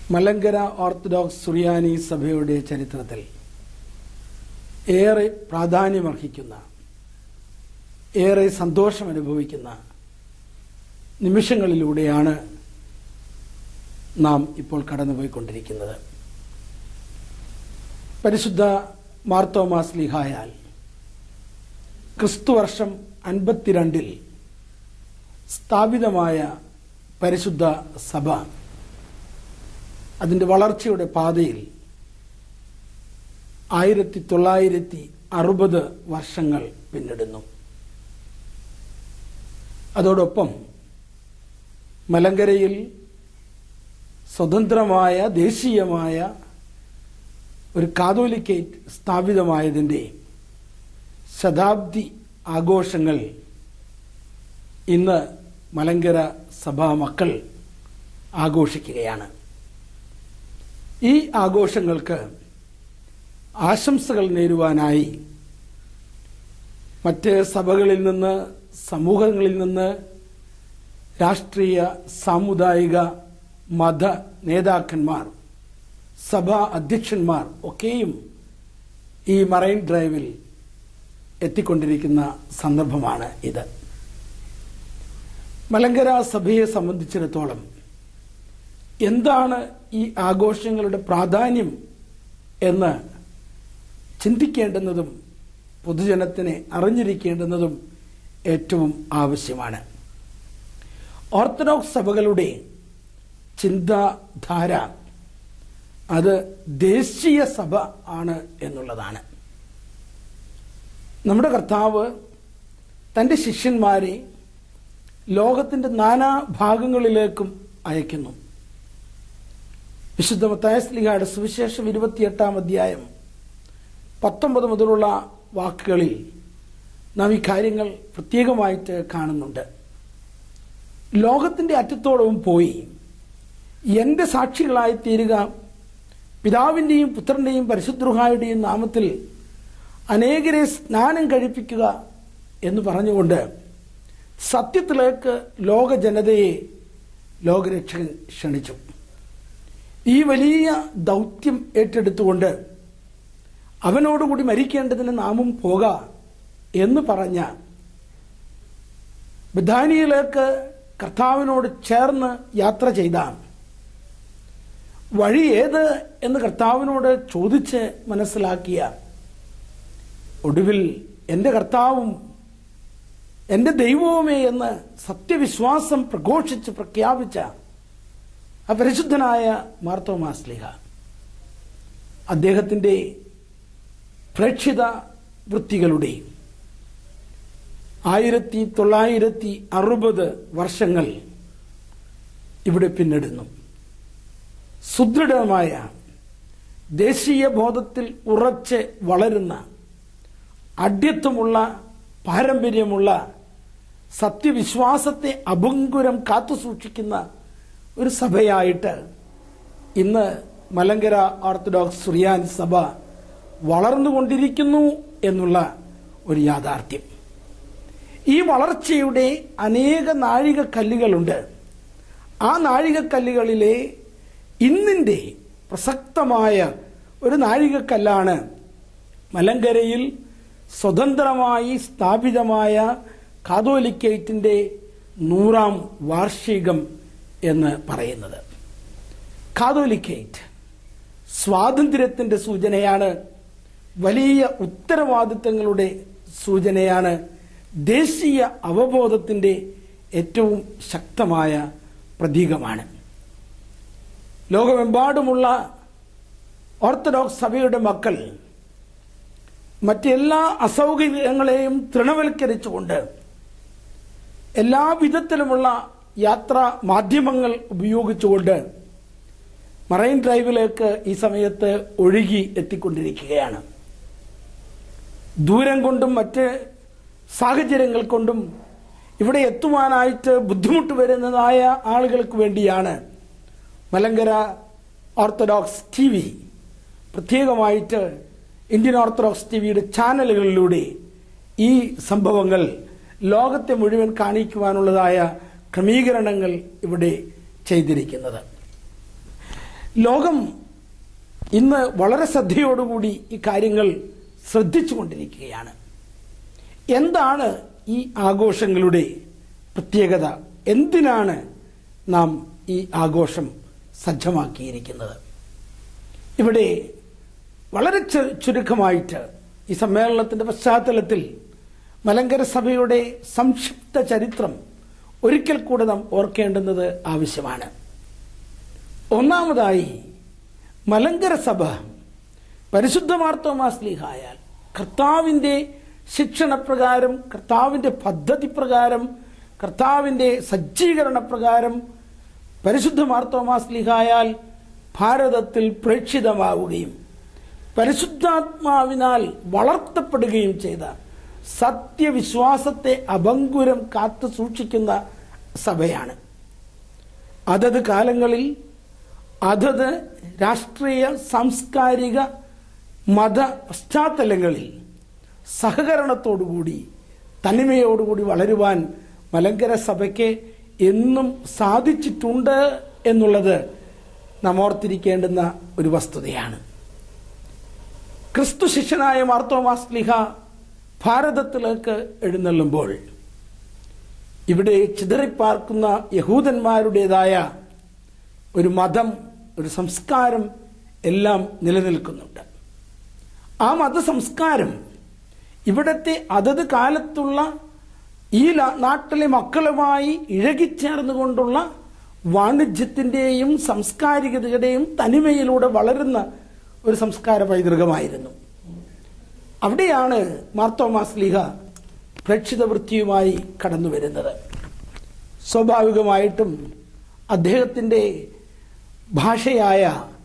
Malankara orthodox സുറിയാനി സഭയുടെ ചരിത്രത്തിൽ ഏറെ പ്രാധാന്യമർഹിക്കുന്ന ഏറെ സന്തോഷം അനുഭവിക്കുന്ന നിമിഷങ്ങളിലൂടെയാണ് നാം ഇപ്പോൾ കടന്നുപോയിക്കൊണ്ടിരിക്കുന്നത് പരിശുദ്ധ മാർത്തോമാസ് ലിഹായാൽ ക്രിസ്തുവർഷം അൻപത്തിരണ്ടിൽ സ്ഥാപിതമായ പരിശുദ്ധ സഭ അതിൻ്റെ വളർച്ചയുടെ പാതയിൽ ആയിരത്തി തൊള്ളായിരത്തി അറുപത് വർഷങ്ങൾ പിന്നിടുന്നു അതോടൊപ്പം മലങ്കരയിൽ സ്വതന്ത്രമായ ദേശീയമായ ഒരു കാതോലിക്കേറ്റ് സ്ഥാപിതമായതിൻ്റെ ശതാബ്ദി ആഘോഷങ്ങൾ ഇന്ന് മലങ്കര സഭാ മക്കൾ ആഘോഷിക്കുകയാണ് ഈ ആഘോഷങ്ങൾക്ക് ആശംസകൾ നേരുവാനായി മറ്റ് സഭകളിൽ നിന്ന് സമൂഹങ്ങളിൽ നിന്ന് രാഷ്ട്രീയ സാമുദായിക മത നേതാക്കന്മാർ സഭാ അധ്യക്ഷന്മാർ ഒക്കെയും ഈ മറൈൻ ഡ്രൈവിൽ എത്തിക്കൊണ്ടിരിക്കുന്ന സന്ദർഭമാണ് ഇത് മലങ്കര സഭയെ സംബന്ധിച്ചിടത്തോളം എന്താണ് ഈ ആഘോഷങ്ങളുടെ പ്രാധാന്യം എന്ന് ചിന്തിക്കേണ്ടുന്നതും പൊതുജനത്തിനെ അറിഞ്ഞിരിക്കേണ്ടുന്നതും ഏറ്റവും ആവശ്യമാണ് ഓർത്തഡോക്സ് സഭകളുടെ ചിന്താധാര അത് ദേശീയ സഭ ആണ് എന്നുള്ളതാണ് നമ്മുടെ കർത്താവ് തൻ്റെ ശിഷ്യന്മാരെ ലോകത്തിൻ്റെ നാനാ ഭാഗങ്ങളിലേക്കും അയക്കുന്നു വിശുദ്ധ മത്തായസ്ലിഹയുടെ സുവിശേഷം ഇരുപത്തിയെട്ടാം അധ്യായം പത്തൊമ്പത് മുതലുള്ള വാക്കുകളിൽ നാം ഈ കാര്യങ്ങൾ പ്രത്യേകമായിട്ട് കാണുന്നുണ്ട് ലോകത്തിൻ്റെ അറ്റത്തോളവും പോയി എൻ്റെ സാക്ഷികളായി തീരുക പിതാവിൻ്റെയും പുത്രൻ്റെയും പരിശുദ്രുഹായുടെയും നാമത്തിൽ അനേകരെ സ്നാനം കഴിപ്പിക്കുക എന്ന് പറഞ്ഞുകൊണ്ട് സത്യത്തിലേക്ക് ലോക ജനതയെ ലോകരക്ഷകൻ ക്ഷണിച്ചു ഈ വലിയ ദൗത്യം ഏറ്റെടുത്തുകൊണ്ട് അവനോടുകൂടി മരിക്കേണ്ടതിന് നാമും പോക എന്ന് പറഞ്ഞ ബദാനിയിലേക്ക് കർത്താവിനോട് ചേർന്ന് യാത്ര ചെയ്ത വഴി ഏത് എന്ന് കർത്താവിനോട് ചോദിച്ച് മനസ്സിലാക്കിയ ഒടുവിൽ എൻ്റെ കർത്താവും എൻ്റെ ദൈവവുമേ എന്ന് സത്യവിശ്വാസം പ്രഘോഷിച്ച് പ്രഖ്യാപിച്ച ആ പരിശുദ്ധനായ മാർത്തോമാസ്ലിഹ അദ്ദേഹത്തിൻ്റെ പ്രേക്ഷിത വൃത്തികളുടെ ആയിരത്തി തൊള്ളായിരത്തി അറുപത് വർഷങ്ങൾ ഇവിടെ പിന്നിടുന്നു സുദൃഢമായ ദേശീയ ബോധത്തിൽ ഉറച്ച് വളരുന്ന അഡ്യത്വമുള്ള പാരമ്പര്യമുള്ള സത്യവിശ്വാസത്തെ അഭംഗുരം കാത്തുസൂക്ഷിക്കുന്ന ഒരു സഭയായിട്ട് ഇന്ന് മലങ്കര ഓർത്തഡോക്സ് സുറിയാൻ സഭ വളർന്നുകൊണ്ടിരിക്കുന്നു എന്നുള്ള ഒരു യാഥാർത്ഥ്യം ഈ വളർച്ചയുടെ അനേക നാഴികക്കല്ലുകളുണ്ട് ആ നാഴികക്കല്ലുകളിലെ ഇന്നിൻ്റെ പ്രസക്തമായ ഒരു നാഴികക്കല്ലാണ് മലങ്കരയിൽ സ്വതന്ത്രമായി സ്ഥാപിതമായ കാതോലിക്കേറ്റിൻ്റെ നൂറാം വാർഷികം എന്ന് പറയുന്നത് കാതോലിക്കേറ്റ് സ്വാതന്ത്ര്യത്തിൻ്റെ സൂചനയാണ് വലിയ ഉത്തരവാദിത്തങ്ങളുടെ സൂചനയാണ് ദേശീയ അവബോധത്തിൻ്റെ ഏറ്റവും ശക്തമായ പ്രതീകമാണ് ലോകമെമ്പാടുമുള്ള ഓർത്തഡോക്സ് സഭയുടെ മക്കൾ മറ്റെല്ലാ അസൗകര്യങ്ങളെയും തൃണവൽക്കരിച്ചുകൊണ്ട് എല്ലാ വിധത്തിലുമുള്ള യാത്രാ മാധ്യമങ്ങൾ ഉപയോഗിച്ചുകൊണ്ട് മറൈൻ ഡ്രൈവിലേക്ക് ഈ സമയത്ത് ഒഴുകി എത്തിക്കൊണ്ടിരിക്കുകയാണ് ദൂരം കൊണ്ടും മറ്റ് സാഹചര്യങ്ങൾ കൊണ്ടും ഇവിടെ എത്തുവാനായിട്ട് ബുദ്ധിമുട്ട് വരുന്നതായ ആളുകൾക്ക് വേണ്ടിയാണ് മലങ്കര ഓർത്തഡോക്സ് ടി വി പ്രത്യേകമായിട്ട് ഇന്ത്യൻ ഓർത്തഡോക്സ് ടി വിയുടെ ചാനലുകളിലൂടെ ഈ സംഭവങ്ങൾ ലോകത്തെ മുഴുവൻ കാണിക്കുവാനുള്ളതായ ക്രമീകരണങ്ങൾ ഇവിടെ ചെയ്തിരിക്കുന്നത് ലോകം ഇന്ന് വളരെ ശ്രദ്ധയോടുകൂടി ഈ കാര്യങ്ങൾ ശ്രദ്ധിച്ചുകൊണ്ടിരിക്കുകയാണ് എന്താണ് ഈ ആഘോഷങ്ങളുടെ പ്രത്യേകത എന്തിനാണ് നാം ഈ ആഘോഷം സജ്ജമാക്കിയിരിക്കുന്നത് ഇവിടെ വളരെ ചു- ചുരുക്കമായിട്ട് ഈ സമ്മേളനത്തിന്റെ പശ്ചാത്തലത്തിൽ മലങ്കര സഭയുടെ സംക്ഷിപ്ത ചരിത്രം ഒരിക്കൽ കൂടെ നാം ഓർക്കേണ്ടുന്നത് ആവശ്യമാണ് ഒന്നാമതായി മലങ്കര സഭ പരിശുദ്ധ മാർത്തോമാസ്ലിഹായാൽ കർത്താവിൻ്റെ ശിക്ഷണപ്രകാരം കർത്താവിൻ്റെ പദ്ധതി പ്രകാരം കർത്താവിൻ്റെ സജ്ജീകരണ പ്രകാരം പരിശുദ്ധ മാർത്തോമാസ്ലിഹായാൽ ഭാരതത്തിൽ പ്രേക്ഷിതമാവുകയും പരിശുദ്ധാത്മാവിനാൽ വളർത്തപ്പെടുകയും ചെയ്ത സത്യവിശ്വാസത്തെ അഭങ്കുരം കാത്തു സൂക്ഷിക്കുന്ന സഭയാണ് അതത് കാലങ്ങളിൽ അതത് രാഷ്ട്രീയ സാംസ്കാരിക മത പശ്ചാത്തലങ്ങളിൽ സഹകരണത്തോടുകൂടി തനിമയോടുകൂടി വളരുവാൻ മലങ്കര സഭയ്ക്ക് എന്നും സാധിച്ചിട്ടുണ്ട് എന്നുള്ളത് നാം ഓർത്തിരിക്കേണ്ടുന്ന ഒരു വസ്തുതയാണ് ക്രിസ്തു ശിഷ്യനായ മാർത്തോമാസ്ലിഹ ഭാരതത്തിലേക്ക് എഴുന്നള്ളുമ്പോൾ ഇവിടെ ചിതറിപ്പാർക്കുന്ന യഹൂദന്മാരുടേതായ ഒരു മതം ഒരു സംസ്കാരം എല്ലാം നിലനിൽക്കുന്നുണ്ട് ആ മതസംസ്കാരം ഇവിടത്തെ അതത് കാലത്തുള്ള ഈ ല- നാട്ടിലെ മക്കളുമായി ഇഴകിച്ചേർന്നുകൊണ്ടുള്ള വാണിജ്യത്തിൻ്റെയും സാംസ്കാരികതയുടെയും തനിമയിലൂടെ വളരുന്ന ഒരു സംസ്കാര പൈതൃകമായിരുന്നു അവിടെയാണ് മാർത്തോമാസ്ലിഹ പ്രേക്ഷിത വൃത്തിയുമായി കടന്നു വരുന്നത് സ്വാഭാവികമായിട്ടും അദ്ദേഹത്തിൻ്റെ ഭാഷയായ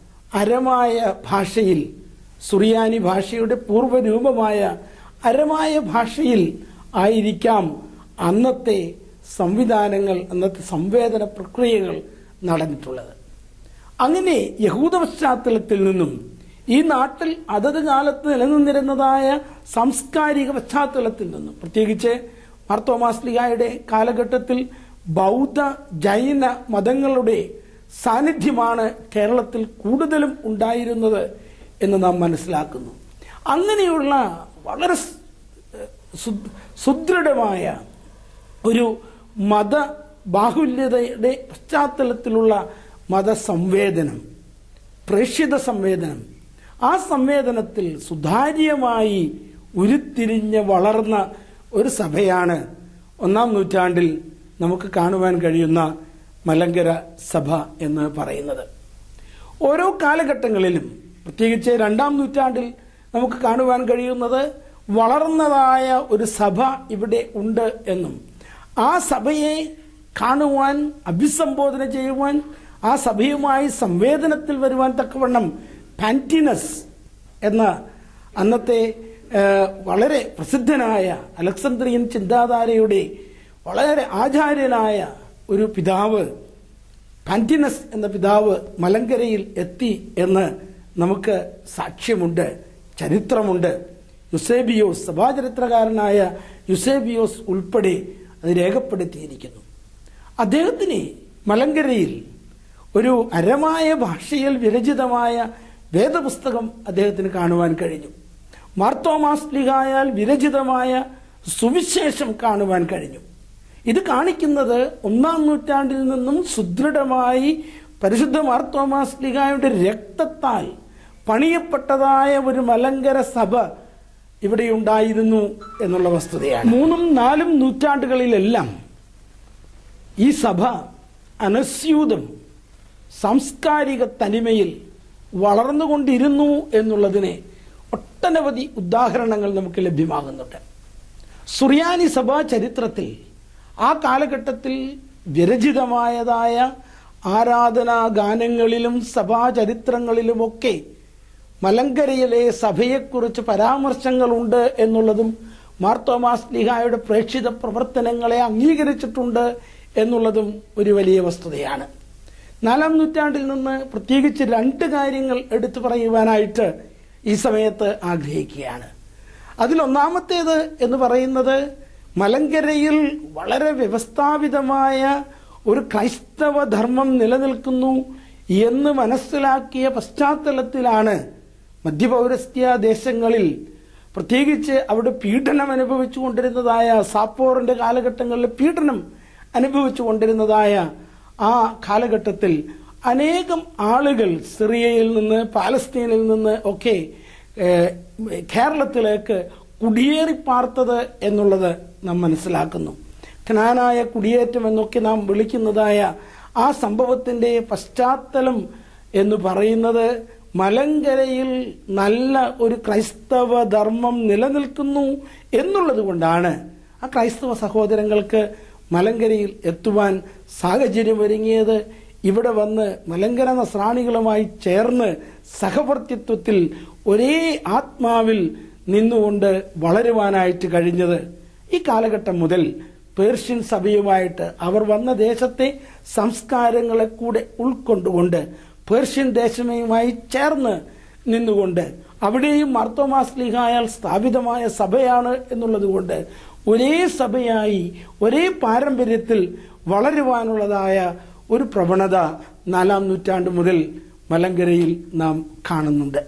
അരമായ ഭാഷയിൽ സുറിയാനി ഭാഷയുടെ പൂർവ്വരൂപമായ അരമായ ഭാഷയിൽ ആയിരിക്കാം അന്നത്തെ സംവിധാനങ്ങൾ അന്നത്തെ സംവേദന പ്രക്രിയകൾ നടന്നിട്ടുള്ളത് അങ്ങനെ യഹൂദ പശ്ചാത്തലത്തിൽ നിന്നും ഈ നാട്ടിൽ അതത് കാലത്ത് നിലനിന്നിരുന്നതായ സാംസ്കാരിക പശ്ചാത്തലത്തിൽ നിന്നും പ്രത്യേകിച്ച് മാർത്തോമാസ്ലിഹായുടെ കാലഘട്ടത്തിൽ ബൗദ്ധ ജൈന മതങ്ങളുടെ സാന്നിധ്യമാണ് കേരളത്തിൽ കൂടുതലും ഉണ്ടായിരുന്നത് എന്ന് നാം മനസ്സിലാക്കുന്നു അങ്ങനെയുള്ള വളരെ സ്- സു- സുദൃഢമായ ഒരു മത ബാഹുല്യതയുടെ പശ്ചാത്തലത്തിലുള്ള മതസംവേദനം പ്രേക്ഷിത സംവേദനം ആ സംവേദനത്തിൽ സുതാര്യമായി ഉരുത്തിരിഞ്ഞ് വളർന്ന ഒരു സഭയാണ് ഒന്നാം നൂറ്റാണ്ടിൽ നമുക്ക് കാണുവാൻ കഴിയുന്ന മലങ്കര സഭ എന്ന് പറയുന്നത് ഓരോ കാലഘട്ടങ്ങളിലും പ്രത്യേകിച്ച് രണ്ടാം നൂറ്റാണ്ടിൽ നമുക്ക് കാണുവാൻ കഴിയുന്നത് വളർന്നതായ ഒരു സഭ ഇവിടെ ഉണ്ട് എന്നും ആ സഭയെ കാണുവാൻ അഭിസംബോധന ചെയ്യുവാൻ ആ സഭയുമായി സംവേദനത്തിൽ വരുവാൻ തക്കവണ്ണം പാന്റിനസ് എന്ന അന്നത്തെ ആ, വളരെ പ്രസിദ്ധനായ അലക്സന്ദ്രിയൻ ചിന്താധാരയുടെ വളരെ ആചാര്യനായ ഒരു പിതാവ് പാന്റിനസ് എന്ന പിതാവ് മലങ്കരയിൽ എത്തി എന്ന് നമുക്ക് സാക്ഷ്യമുണ്ട് ചരിത്രമുണ്ട് യുസേബിയോസ് സഭാചരിത്രകാരനായ യുസേബിയോസ് ഉൾപ്പെടെ അത് രേഖപ്പെടുത്തിയിരിക്കുന്നു അദ്ദേഹത്തിന് മലങ്കരയിൽ ഒരു അരമായ ഭാഷയിൽ വിരചിതമായ വേദപുസ്തകം അദ്ദേഹത്തിന് കാണുവാൻ കഴിഞ്ഞു മാർത്തോമാസ്ലിഹായാൽ വിരചിതമായ സുവിശേഷം കാണുവാൻ കഴിഞ്ഞു ഇത് കാണിക്കുന്നത് ഒന്നാം നൂറ്റാണ്ടിൽ നിന്നും സുദൃഢമായി പരിശുദ്ധ മാർത്തോമാസ്ലിഹായുടെ രക്തത്താൽ പണിയപ്പെട്ടതായ ഒരു മലങ്കര സഭ ഇവിടെ ഉണ്ടായിരുന്നു എന്നുള്ള വസ്തുതയാണ് മൂന്നും നാലും നൂറ്റാണ്ടുകളിലെല്ലാം ഈ സഭ അനസ്യൂതം സാംസ്കാരിക തനിമയിൽ വളർന്നുകൊണ്ടിരുന്നു എന്നുള്ളതിന് ഒട്ടനവധി ഉദാഹരണങ്ങൾ നമുക്ക് ലഭ്യമാകുന്നുണ്ട് സുറിയാനി സഭാ ചരിത്രത്തിൽ ആ കാലഘട്ടത്തിൽ വിരചിതമായതായ ആരാധനാ ഗാനങ്ങളിലും സഭാ ചരിത്രങ്ങളിലുമൊക്കെ മലങ്കരയിലെ സഭയെക്കുറിച്ച് പരാമർശങ്ങളുണ്ട് എന്നുള്ളതും മാർത്തോമാസ് ലിഹായുടെ പ്രേക്ഷിത പ്രവർത്തനങ്ങളെ അംഗീകരിച്ചിട്ടുണ്ട് എന്നുള്ളതും ഒരു വലിയ വസ്തുതയാണ് നാലാം നൂറ്റാണ്ടിൽ നിന്ന് പ്രത്യേകിച്ച് രണ്ട് കാര്യങ്ങൾ എടുത്തു പറയുവാനായിട്ട് ഈ സമയത്ത് ആഗ്രഹിക്കുകയാണ് അതിലൊന്നാമത്തേത് എന്ന് പറയുന്നത് മലങ്കരയിൽ വളരെ വ്യവസ്ഥാപിതമായ ഒരു ക്രൈസ്തവ ധർമ്മം നിലനിൽക്കുന്നു എന്ന് മനസ്സിലാക്കിയ പശ്ചാത്തലത്തിലാണ് മധ്യപൗരസ്ത്യ ദേശങ്ങളിൽ പ്രത്യേകിച്ച് അവിടെ പീഡനം അനുഭവിച്ചു കൊണ്ടിരുന്നതായ സാപ്പോറിന്റെ കാലഘട്ടങ്ങളിൽ പീഡനം അനുഭവിച്ചു കൊണ്ടിരുന്നതായ ആ കാലഘട്ടത്തിൽ അനേകം ആളുകൾ സിറിയയിൽ നിന്ന് പാലസ്തീനിൽ നിന്ന് ഒക്കെ ഏഹ്, കേരളത്തിലേക്ക് കുടിയേറി പാർത്തത് എന്നുള്ളത് നാം മനസ്സിലാക്കുന്നു ജ്ഞാനായ കുടിയേറ്റം എന്നൊക്കെ നാം വിളിക്കുന്നതായ ആ സംഭവത്തിന്റെ പശ്ചാത്തലം എന്ന് പറയുന്നത് മലങ്കരയിൽ നല്ല ഒരു ക്രൈസ്തവ ധർമ്മം നിലനിൽക്കുന്നു എന്നുള്ളത് കൊണ്ടാണ് ആ ക്രൈസ്തവ സഹോദരങ്ങൾക്ക് മലങ്കരയിൽ എത്തുവാൻ സാഹചര്യം ഒരുങ്ങിയത് ഇവിടെ വന്ന് മലങ്കര നസ്രാണികളുമായി ചേർന്ന് സഹവർത്തിത്വത്തിൽ ഒരേ ആത്മാവിൽ നിന്നുകൊണ്ട് വളരുവാനായിട്ട് കഴിഞ്ഞത് ഈ കാലഘട്ടം മുതൽ പേർഷ്യൻ സഭയുമായിട്ട് അവർ വന്ന ദേശത്തെ സംസ്കാരങ്ങളെ കൂടെ ഉൾക്കൊണ്ടുകൊണ്ട് പേർഷ്യൻ ദേശമയുമായി ചേർന്ന് നിന്നുകൊണ്ട് അവിടെയും മർത്തോമാസ്ലിഹായാൽ സ്ഥാപിതമായ സഭയാണ് എന്നുള്ളത് കൊണ്ട് ഒരേ സഭയായി ഒരേ പാരമ്പര്യത്തിൽ വളരുവാനുള്ളതായ ഒരു പ്രവണത നാലാം നൂറ്റാണ്ട് മുതൽ മലങ്കരയിൽ നാം കാണുന്നുണ്ട്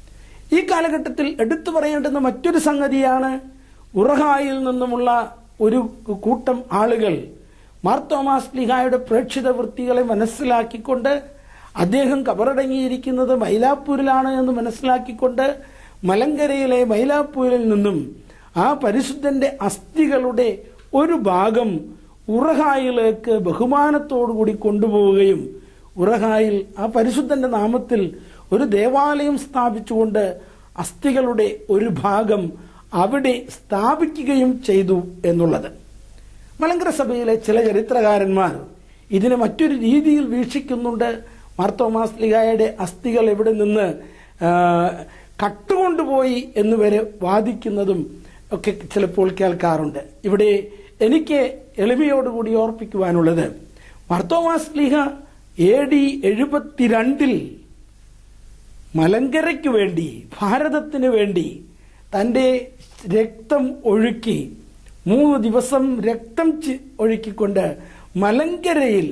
ഈ കാലഘട്ടത്തിൽ എടുത്തു പറയേണ്ടുന്ന മറ്റൊരു സംഗതിയാണ് ഉറഹായിൽ നിന്നുമുള്ള ഒരു കൂട്ടം ആളുകൾ മാർത്തോമാസ് ലിഹായുടെ പ്രേക്ഷിത വൃത്തികളെ മനസ്സിലാക്കിക്കൊണ്ട് അദ്ദേഹം കബറടങ്ങിയിരിക്കുന്നത് മൈലാപ്പൂരിലാണ് എന്ന് മനസ്സിലാക്കിക്കൊണ്ട് മലങ്കരയിലെ മൈലാപ്പൂരിൽ നിന്നും ആ പരിശുദ്ധന്റെ അസ്ഥികളുടെ ഒരു ഭാഗം ഉറഹായിലേക്ക് ബഹുമാനത്തോടുകൂടി കൊണ്ടുപോവുകയും ഉറഹായിൽ ആ പരിശുദ്ധന്റെ നാമത്തിൽ ഒരു ദേവാലയം സ്ഥാപിച്ചുകൊണ്ട് അസ്ഥികളുടെ ഒരു ഭാഗം അവിടെ സ്ഥാപിക്കുകയും ചെയ്തു എന്നുള്ളത് മലങ്കര സഭയിലെ ചില ചരിത്രകാരന്മാർ ഇതിനെ മറ്റൊരു രീതിയിൽ വീക്ഷിക്കുന്നുണ്ട് മാർത്തോമാസ് ലിഗായുടെ അസ്ഥികൾ എവിടെ നിന്ന് ആ, കട്ടുകൊണ്ടുപോയി എന്ന് വരെ വാദിക്കുന്നതും ഒക്കെ ചിലപ്പോൾ കേൾക്കാറുണ്ട് ഇവിടെ എനിക്ക് എളിമയോടുകൂടി ഓർപ്പിക്കുവാനുള്ളത് മാർത്തോമാസ് ലിഹ എ ഡി എഴുപത്തിരണ്ടിൽ മലങ്കരയ്ക്ക് വേണ്ടി ഭാരതത്തിന് വേണ്ടി തൻ്റെ രക്തം ഒഴുക്കി മൂന്ന് ദിവസം രക്തം ചി- ഒഴുക്കിക്കൊണ്ട് മലങ്കരയിൽ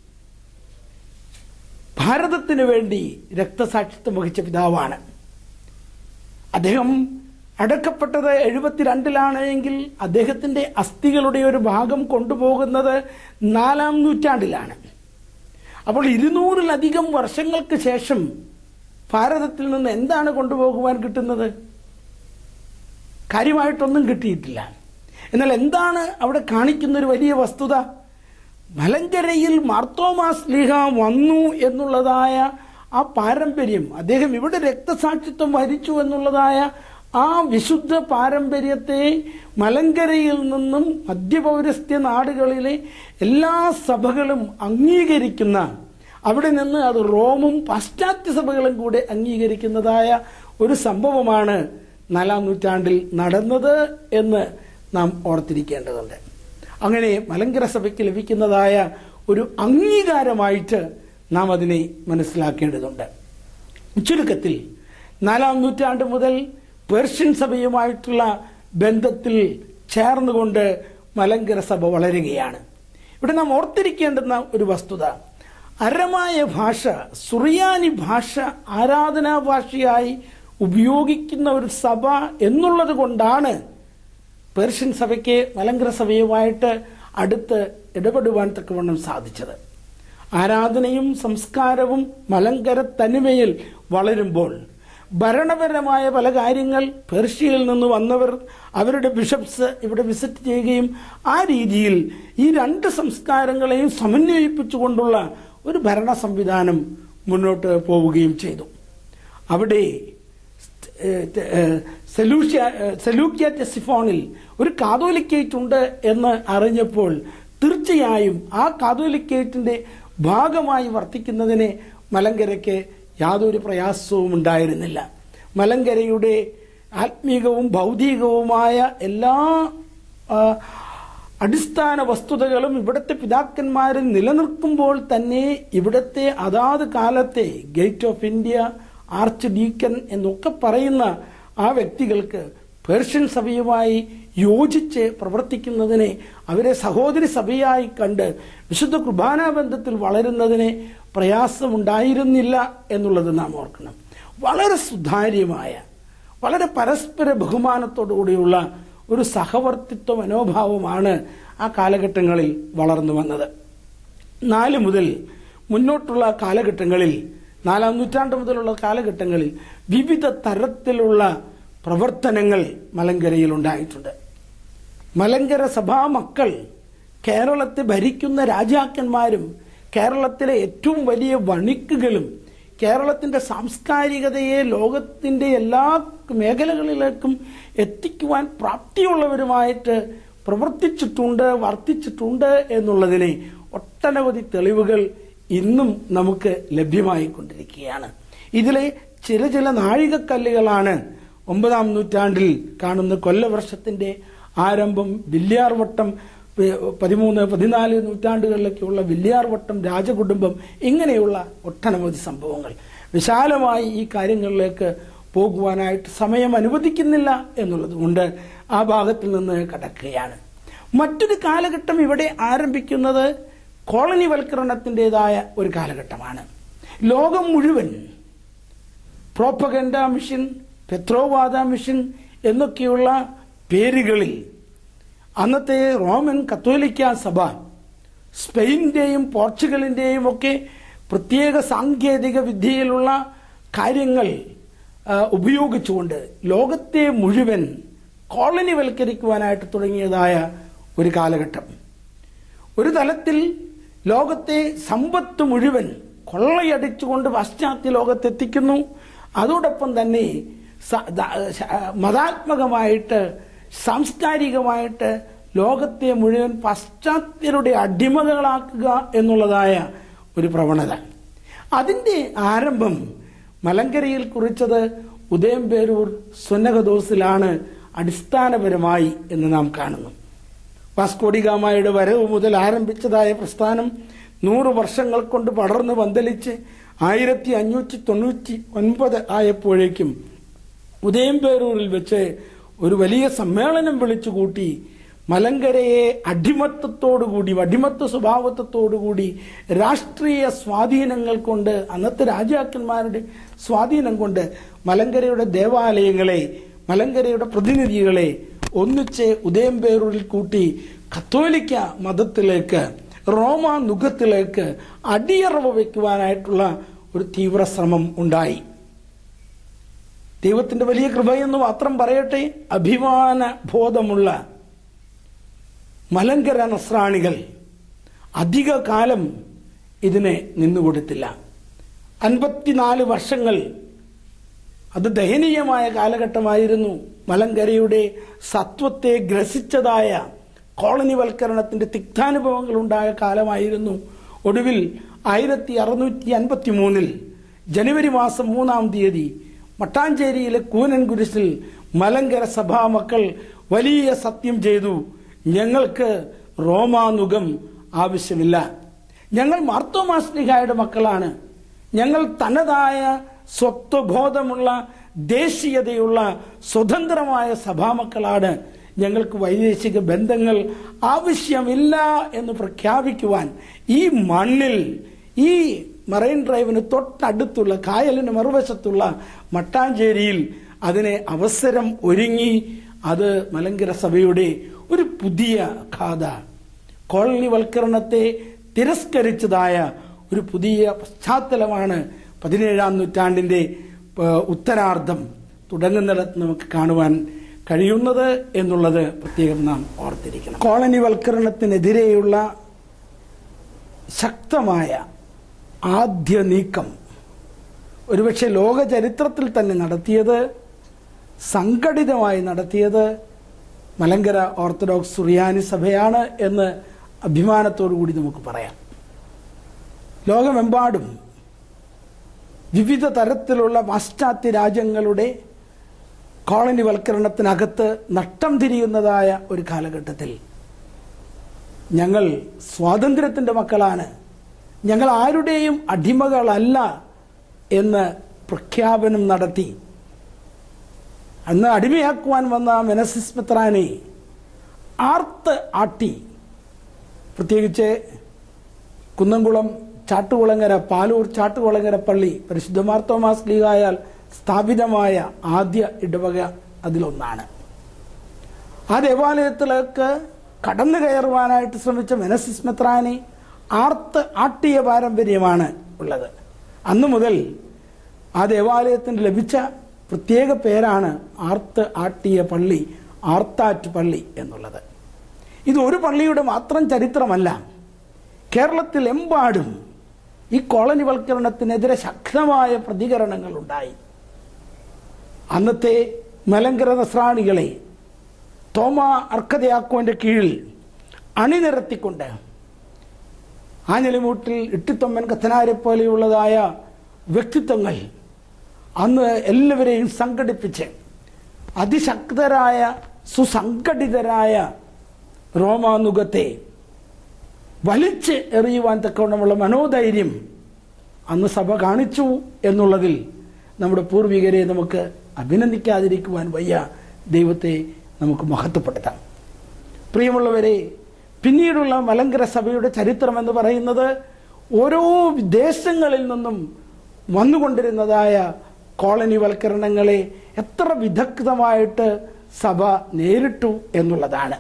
ഭാരതത്തിന് വേണ്ടി രക്തസാക്ഷിത്വം വഹിച്ച പിതാവാണ് അദ്ദേഹം അടക്കപ്പെട്ടത് എഴുപത്തിരണ്ടിലാണ് എങ്കിൽ അദ്ദേഹത്തിന്റെ അസ്ഥികളുടെ ഒരു ഭാഗം കൊണ്ടുപോകുന്നത് നാലാം നൂറ്റാണ്ടിലാണ് അപ്പോൾ ഇരുന്നൂറിലധികം വർഷങ്ങൾക്ക് ശേഷം ഭാരതത്തിൽ നിന്ന് എന്താണ് കൊണ്ടുപോകുവാൻ കിട്ടുന്നത് കാര്യമായിട്ടൊന്നും കിട്ടിയിട്ടില്ല എന്നാൽ എന്താണ് അവിടെ കാണിക്കുന്ന ഒരു വലിയ വസ്തുത മലങ്കരയിൽ മാർത്തോമാസ് ലീഹ വന്നു എന്നുള്ളതായ ആ പാരമ്പര്യം അദ്ദേഹം ഇവിടെ രക്തസാക്ഷിത്വം വരിച്ചു എന്നുള്ളതായ ആ വിശുദ്ധ പാരമ്പര്യത്തെ മലങ്കരയിൽ നിന്നും മധ്യപൗരസ്ത്യ നാടുകളിലെ എല്ലാ സഭകളും അംഗീകരിക്കുന്ന അവിടെ നിന്ന് അത് റോമും പാശ്ചാത്യ സഭകളും കൂടെ അംഗീകരിക്കുന്നതായ ഒരു സംഭവമാണ് നാലാം നൂറ്റാണ്ടിൽ നടന്നത് എന്ന് നാം ഓർത്തിരിക്കേണ്ടതുണ്ട് അങ്ങനെ മലങ്കര സഭയ്ക്ക് ലഭിക്കുന്നതായ ഒരു അംഗീകാരമായിട്ട് നാം അതിനെ മനസ്സിലാക്കേണ്ടതുണ്ട് ചുരുക്കത്തിൽ നാലാം നൂറ്റാണ്ട് മുതൽ പേർഷ്യൻ സഭയുമായിട്ടുള്ള ബന്ധത്തിൽ ചേർന്നുകൊണ്ട് മലങ്കര സഭ വളരുകയാണ് ഇവിടെ നാം ഓർത്തിരിക്കേണ്ടുന്ന ഒരു വസ്തുത അരമായ ഭാഷ സുറിയാനി ഭാഷ ആരാധനാ ഭാഷയായി ഉപയോഗിക്കുന്ന ഒരു സഭ എന്നുള്ളത് കൊണ്ടാണ് പേർഷ്യൻ സഭയ്ക്ക് മലങ്കര സഭയുമായിട്ട് അടുത്ത് ഇടപെടുവാൻ തക്കവണ്ണം സാധിച്ചത് ആരാധനയും സംസ്കാരവും മലങ്കര തനിമയിൽ വളരുമ്പോൾ ഭരണപരമായ പല കാര്യങ്ങൾ പേർഷ്യയിൽ നിന്ന് വന്നവർ അവരുടെ ബിഷപ്സ് ഇവിടെ വിസിറ്റ് ചെയ്യുകയും ആ രീതിയിൽ ഈ രണ്ട് സംസ്കാരങ്ങളെയും സമന്വയിപ്പിച്ചുകൊണ്ടുള്ള ഒരു ഭരണ സംവിധാനം മുന്നോട്ട് പോവുകയും ചെയ്തു അവിടെ സെലൂഷ്യ സെലൂക്യ ടെസിഫോണിൽ ഒരു കാതോലിക്കേറ്റ് ഉണ്ട് എന്ന് അറിഞ്ഞപ്പോൾ തീർച്ചയായും ആ കാതോലിക്കേറ്റിന്റെ ഭാഗമായി വർത്തിക്കുന്നതിന് മലങ്കരയ്ക്ക് യാതൊരു പ്രയാസവും ഉണ്ടായിരുന്നില്ല മലങ്കരയുടെ ആത്മീകവും ഭൗതികവുമായ എല്ലാ ആ, അടിസ്ഥാന വസ്തുതകളും ഇവിടുത്തെ പിതാക്കന്മാരിൽ നിലനിൽക്കുമ്പോൾ തന്നെ ഇവിടുത്തെ അതാത് കാലത്തെ gate of India archdeacon എന്നൊക്കെ പറയുന്ന ആ വ്യക്തികൾക്ക് പേർഷ്യൻ സഭയുമായി യോജിച്ച് പ്രവർത്തിക്കുന്നതിനെ അവരെ സഹോദരി സഭയായി കണ്ട് വിശുദ്ധ കുർബാന ബന്ധത്തിൽ വളരുന്നതിനെ പ്രയാസമുണ്ടായിരുന്നില്ല എന്നുള്ളത് നാം ഓർക്കണം വളരെ സുതാര്യമായ വളരെ പരസ്പര ബഹുമാനത്തോടു കൂടിയുള്ള ഒരു സഹവർത്തിത്വ മനോഭാവമാണ് ആ കാലഘട്ടങ്ങളിൽ വളർന്നു വന്നത് നാല് മുതൽ മുന്നോട്ടുള്ള കാലഘട്ടങ്ങളിൽ നാലാം നൂറ്റാണ്ട് മുതലുള്ള കാലഘട്ടങ്ങളിൽ വിവിധ തരത്തിലുള്ള പ്രവർത്തനങ്ങൾ മലങ്കരയിൽ ഉണ്ടായിട്ടുണ്ട് മലങ്കര സഭാ മക്കൾ കേരളത്തെ ഭരിക്കുന്ന രാജാക്കന്മാരും കേരളത്തിലെ ഏറ്റവും വലിയ വണിക്കുകളും കേരളത്തിന്റെ സാംസ്കാരികതയെ ലോകത്തിന്റെ എല്ലാ മേഖലകളിലേക്കും എത്തിക്കുവാൻ പ്രാപ്തിയുള്ളവരുമായിട്ട് പ്രവർത്തിച്ചിട്ടുണ്ട് വർത്തിച്ചിട്ടുണ്ട് എന്നുള്ളതിന് ഒട്ടനവധി തെളിവുകൾ ഇന്നും നമുക്ക് ലഭ്യമായിക്കൊണ്ടിരിക്കുകയാണ് ഇതിലെ ചില ചില നാഴികക്കല്ലുകളാണ് ഒമ്പതാം നൂറ്റാണ്ടിൽ കാണുന്ന കൊല്ലവർഷത്തിന്റെ ആരംഭം വില്യാർവട്ടം പ- പതിമൂന്ന് പതിനാല് നൂറ്റാണ്ടുകളിലൊക്കെയുള്ള വില്യാർവട്ടം രാജകുടുംബം ഇങ്ങനെയുള്ള ഒട്ടനവധി സംഭവങ്ങൾ വിശാലമായി ഈ കാര്യങ്ങളിലേക്ക് പോകുവാനായിട്ട് സമയം അനുവദിക്കുന്നില്ല എന്നുള്ളത് കൊണ്ട് ആ ഭാഗത്തിൽ നിന്ന് കടക്കുകയാണ് മറ്റൊരു കാലഘട്ടം ഇവിടെ ആരംഭിക്കുന്നത് കോളനിവൽക്കരണത്തിൻ്റെതായ ഒരു കാലഘട്ടമാണ് ലോകം മുഴുവൻ പ്രോപ്പഗൻഡ മിഷൻ പെത്രോവാദ മിഷൻ എന്നൊക്കെയുള്ള പേരുകളിൽ അന്നത്തെ റോമൻ കത്തോലിക്ക സഭ സ്പെയിനിന്റെയും പോർച്ചുഗലിന്റെയും ഒക്കെ പ്രത്യേക സാങ്കേതിക വിദ്യയിലുള്ള കാര്യങ്ങൾ ആ, ഉപയോഗിച്ചുകൊണ്ട് ലോകത്തെ മുഴുവൻ കോളനിവൽക്കരിക്കുവാനായിട്ട് തുടങ്ങിയതായ ഒരു കാലഘട്ടം ഒരു തലത്തിൽ ലോകത്തെ സമ്പത്ത് മുഴുവൻ കൊള്ളയടിച്ചുകൊണ്ട് പാശ്ചാത്യ ലോകത്തെത്തിക്കുന്നു അതോടൊപ്പം തന്നെ സ- ദ- ശ- മതാത്മകമായിട്ട് സാംസ്കാരികമായിട്ട് ലോകത്തെ മുഴുവൻ പാശ്ചാത്യരുടെ അടിമകളാക്കുക എന്നുള്ളതായ ഒരു പ്രവണത അതിൻ്റെ ആരംഭം മലങ്കരയിൽ കുറിച്ചത് ഉദയംപേരൂർ സുന്നകദോസിലാണ് അടിസ്ഥാനപരമായി എന്ന് നാം കാണുന്നു വാസ്കോഡിഗാമയുടെ വരവ് മുതൽ ആരംഭിച്ചതായ പ്രസ്ഥാനം നൂറ് വർഷങ്ങൾ കൊണ്ട് പടർന്ന് പന്തലിച്ച് ആയിരത്തി അഞ്ഞൂറ്റി തൊണ്ണൂറ്റി ഒൻപത് ആയപ്പോഴേക്കും ഉദയംപേരൂരിൽ വെച്ച് ഒരു വലിയ സമ്മേളനം വിളിച്ചു കൂട്ടി മലങ്കരയെ അടിമത്തത്തോടുകൂടി അടിമത്ത സ്വഭാവത്തോടുകൂടി രാഷ്ട്രീയ സ്വാധീനങ്ങൾ കൊണ്ട് അന്നത്തെ രാജാക്കന്മാരുടെ സ്വാധീനം കൊണ്ട് മലങ്കരയുടെ ദേവാലയങ്ങളെ മലങ്കരയുടെ പ്രതിനിധികളെ ഒന്നിച്ച് ഉദയംപേരൂരിൽ കൂട്ടി കത്തോലിക്ക മതത്തിലേക്ക് റോമ നുഖത്തിലേക്ക് അടിയറവ് വയ്ക്കുവാനായിട്ടുള്ള ഒരു തീവ്ര ശ്രമം ഉണ്ടായി ദൈവത്തിന്റെ വലിയ കൃപയെന്ന് മാത്രം പറയട്ടെ അഭിമാന ബോധമുള്ള മലങ്കര നസ്രാണികൾ അധിക കാലം ഇതിനെ നിന്നുകൊടുത്തില്ല അൻപത്തിനാല് വർഷങ്ങൾ അത് ദയനീയമായ കാലഘട്ടമായിരുന്നു മലങ്കരയുടെ സത്വത്തെ ഗ്രസിച്ചതായ കോളനിവൽക്കരണത്തിന്റെ തിക്താനുഭവങ്ങൾ ഉണ്ടായ കാലമായിരുന്നു ഒടുവിൽ ആയിരത്തി അറുന്നൂറ്റി അൻപത്തി മൂന്നിൽ ജനുവരി മാസം മൂന്നാം തീയതി മട്ടാഞ്ചേരിയിലെ കൂനൻ കുരിശിൽ മലങ്കര സഭാ മക്കൾ വലിയ സത്യം ചെയ്തു ഞങ്ങൾക്ക് റോമാനുഗം ആവശ്യമില്ല ഞങ്ങൾ മാർത്തോമാസ്ലിഹായുടെ മക്കളാണ് ഞങ്ങൾ തനതായ സ്വത്വബോധമുള്ള ദേശീയതയുള്ള സ്വതന്ത്രമായ സഭാമക്കളാണ് ഞങ്ങൾക്ക് വൈദേശിക ബന്ധങ്ങൾ ആവശ്യമില്ല എന്ന് പ്രഖ്യാപിക്കുവാൻ ഈ മണ്ണിൽ ഈ മറൈൻ ഡ്രൈവിന് തൊട്ടടുത്തുള്ള കായലിന് മറുവശത്തുള്ള മട്ടാഞ്ചേരിയിൽ അതിനെ അവസരം ഒരുങ്ങി അത് മലങ്കര സഭയുടെ ഒരു പുതിയ ഖാത കോളനിവൽക്കരണത്തെ തിരസ്കരിച്ചതായ ഒരു പുതിയ പശ്ചാത്തലമാണ് പതിനേഴാം നൂറ്റാണ്ടിന്റെ ഏഹ്, ഉത്തരാർദ്ധം തുടങ്ങുന്നിടത്ത് നമുക്ക് കാണുവാൻ കഴിയുന്നത് എന്നുള്ളത് പ്രത്യേകം നാം ഓർത്തിരിക്കണം കോളനിവൽക്കരണത്തിനെതിരെയുള്ള ശക്തമായ ആദ്യ നീക്കം ഒരുപക്ഷെ ലോക ചരിത്രത്തിൽ തന്നെ നടത്തിയത് സംഘടിതമായി നടത്തിയത് മലങ്കര ഓർത്തഡോക്സ് സുറിയാനി സഭയാണ് എന്ന് അഭിമാനത്തോടു കൂടി നമുക്ക് പറയാം ലോകമെമ്പാടും വിവിധ തരത്തിലുള്ള പാശ്ചാത്യ രാജ്യങ്ങളുടെ കോളനിവൽക്കരണത്തിനകത്ത് നട്ടം തിരിയുന്നതായ ഒരു കാലഘട്ടത്തിൽ ഞങ്ങൾ സ്വാതന്ത്ര്യത്തിൻ്റെ മക്കളാണ് ഞങ്ങൾ ആരുടെയും അടിമകളല്ല എന്ന് പ്രഖ്യാപനം നടത്തി അന്ന് അടിമയാക്കുവാൻ വന്ന മെനസിസ് മെത്രാനെ ആർത്ത് ആട്ടി പ്രത്യേകിച്ച് കുന്നംകുളം ചാട്ടുകുളങ്ങര പാലൂർ ചാട്ടുകുളങ്ങര പള്ളി പരിശുദ്ധ മാർത്തോമാസ് ലീഗായാൽ സ്ഥാപിതമായ ആദ്യ ഇടവക അതിലൊന്നാണ് ആ ദേവാലയത്തിലേക്ക് കടന്നു കയറുവാനായിട്ട് ശ്രമിച്ച മെനസിസ് മെത്രാനി ആർത്ത് ആട്ടിയ പാരമ്പര്യമാണ് ഉള്ളത് അന്നു മുതൽ ആ ദേവാലയത്തിന് ലഭിച്ച പ്രത്യേക പേരാണ് ആർത്ത് ആട്ടിയ പള്ളി ആർത്താറ്റ് പള്ളി എന്നുള്ളത് ഇത് ഒരു പള്ളിയുടെ മാത്രം ചരിത്രമല്ല കേരളത്തിലെമ്പാടും ഈ കോളനിവൽക്കരണത്തിനെതിരെ ശക്തമായ പ്രതികരണങ്ങൾ ഉണ്ടായി അന്നത്തെ മലങ്കര നസ്രാണികളെ തോമ അർക്കതയാക്കോന്റെ കീഴിൽ അണിനിരത്തിക്കൊണ്ട് ആഞ്ഞലിമൂട്ടിൽ ഇട്ടിത്തൊമ്മൻ കത്തനാരെ പോലെയുള്ളതായ വ്യക്തിത്വങ്ങൾ അന്ന് എല്ലാവരെയും സംഘടിപ്പിച്ച് അതിശക്തരായ സുസംഘടിതരായ റോമാനുഗത്തെ വലിച്ച് എറിയുവാൻ തക്കവണ്ണമുള്ള മനോധൈര്യം അന്ന് സഭ കാണിച്ചു എന്നുള്ളതിൽ നമ്മുടെ പൂർവികരെ നമുക്ക് അഭിനന്ദിക്കാതിരിക്കുവാൻ വയ്യ ദൈവത്തെ നമുക്ക് മഹത്വപ്പെടുത്താം പ്രിയമുള്ളവരെ പിന്നീടുള്ള മലങ്കര സഭയുടെ ചരിത്രം എന്ന് പറയുന്നത് ഓരോ ദേശങ്ങളിൽ നിന്നും വന്നുകൊണ്ടിരുന്നതായ കോളനിവൽക്കരണങ്ങളെ എത്ര വിദഗ്ധമായിട്ട് സഭ നേരിട്ടു എന്നുള്ളതാണ്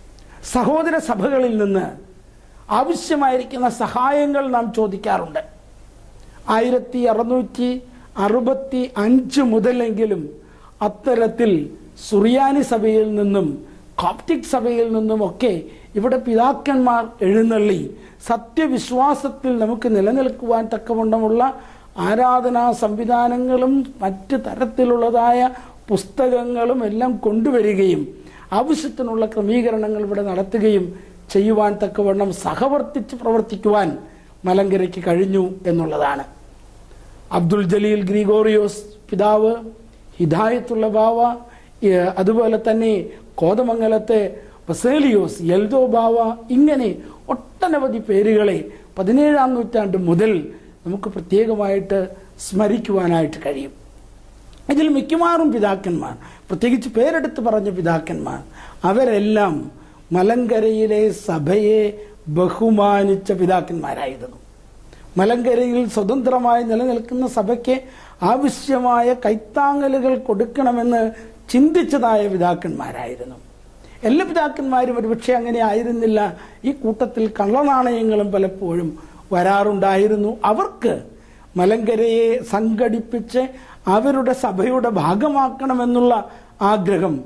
സഹോദര സഭകളിൽ നിന്ന് ആവശ്യമായിരിക്കുന്ന സഹായങ്ങൾ നാം ചോദിക്കാറുണ്ട് ആയിരത്തി അറുന്നൂറ്റി അറുപത്തി അഞ്ച് മുതലെങ്കിലും അത്തരത്തിൽ സുറിയാനി സഭയിൽ നിന്നും കോപ്റ്റിക് സഭയിൽ നിന്നുമൊക്കെ ഇവിടെ പിതാക്കന്മാർ എഴുന്നള്ളി സത്യവിശ്വാസത്തിൽ നമുക്ക് നിലനിൽക്കുവാൻ തക്കവണ്ണമുള്ള ആരാധനാ സംവിധാനങ്ങളും മറ്റ് തരത്തിലുള്ളതായ പുസ്തകങ്ങളും എല്ലാം കൊണ്ടുവരികയും ആവശ്യത്തിനുള്ള ക്രമീകരണങ്ങൾ ഇവിടെ നടത്തുകയും ചെയ്യുവാൻ തക്കവണ്ണം സഹവർത്തിച്ച് പ്രവർത്തിക്കുവാൻ മലങ്കരയ്ക്ക് കഴിഞ്ഞു എന്നുള്ളതാണ് അബ്ദുൽ ജലീൽ ഗ്രിഗോറിയോസ് പിതാവ് ഹിദായത്തുള്ള ബാവ ഏഹ് അതുപോലെ തന്നെ കോതമംഗലത്തെ ബസേലിയോസ് എൽദോ ബാവ ഇങ്ങനെ ഒട്ടനവധി പേരുകളെ പതിനേഴാം നൂറ്റാണ്ട് മുതൽ നമുക്ക് പ്രത്യേകമായിട്ട് സ്മരിക്കുവാനായിട്ട് കഴിയും ഇതിൽ മിക്കവാറും പിതാക്കന്മാർ പ്രത്യേകിച്ച് പേരെടുത്ത് പറഞ്ഞ പിതാക്കന്മാർ അവരെല്ലാം മലങ്കരയിലെ സഭയെ ബഹുമാനിച്ച പിതാക്കന്മാരായിരുന്നു മലങ്കരയിൽ സ്വതന്ത്രമായി നിലനിൽക്കുന്ന സഭയ്ക്ക് ആവശ്യമായ കൈത്താങ്ങലുകൾ കൊടുക്കണമെന്ന് ചിന്തിച്ചതായ പിതാക്കന്മാരായിരുന്നു എല്ലാ പിതാക്കന്മാരും ഒരുപക്ഷെ അങ്ങനെ ആയിരുന്നില്ല ഈ കൂട്ടത്തിൽ കള്ളനാണയങ്ങളും പലപ്പോഴും വരാറുണ്ടായിരുന്നു അവർക്ക് മലങ്കരയെ സംഘടിപ്പിച്ച് അവരുടെ സഭയുടെ ഭാഗമാക്കണമെന്നുള്ള ആഗ്രഹം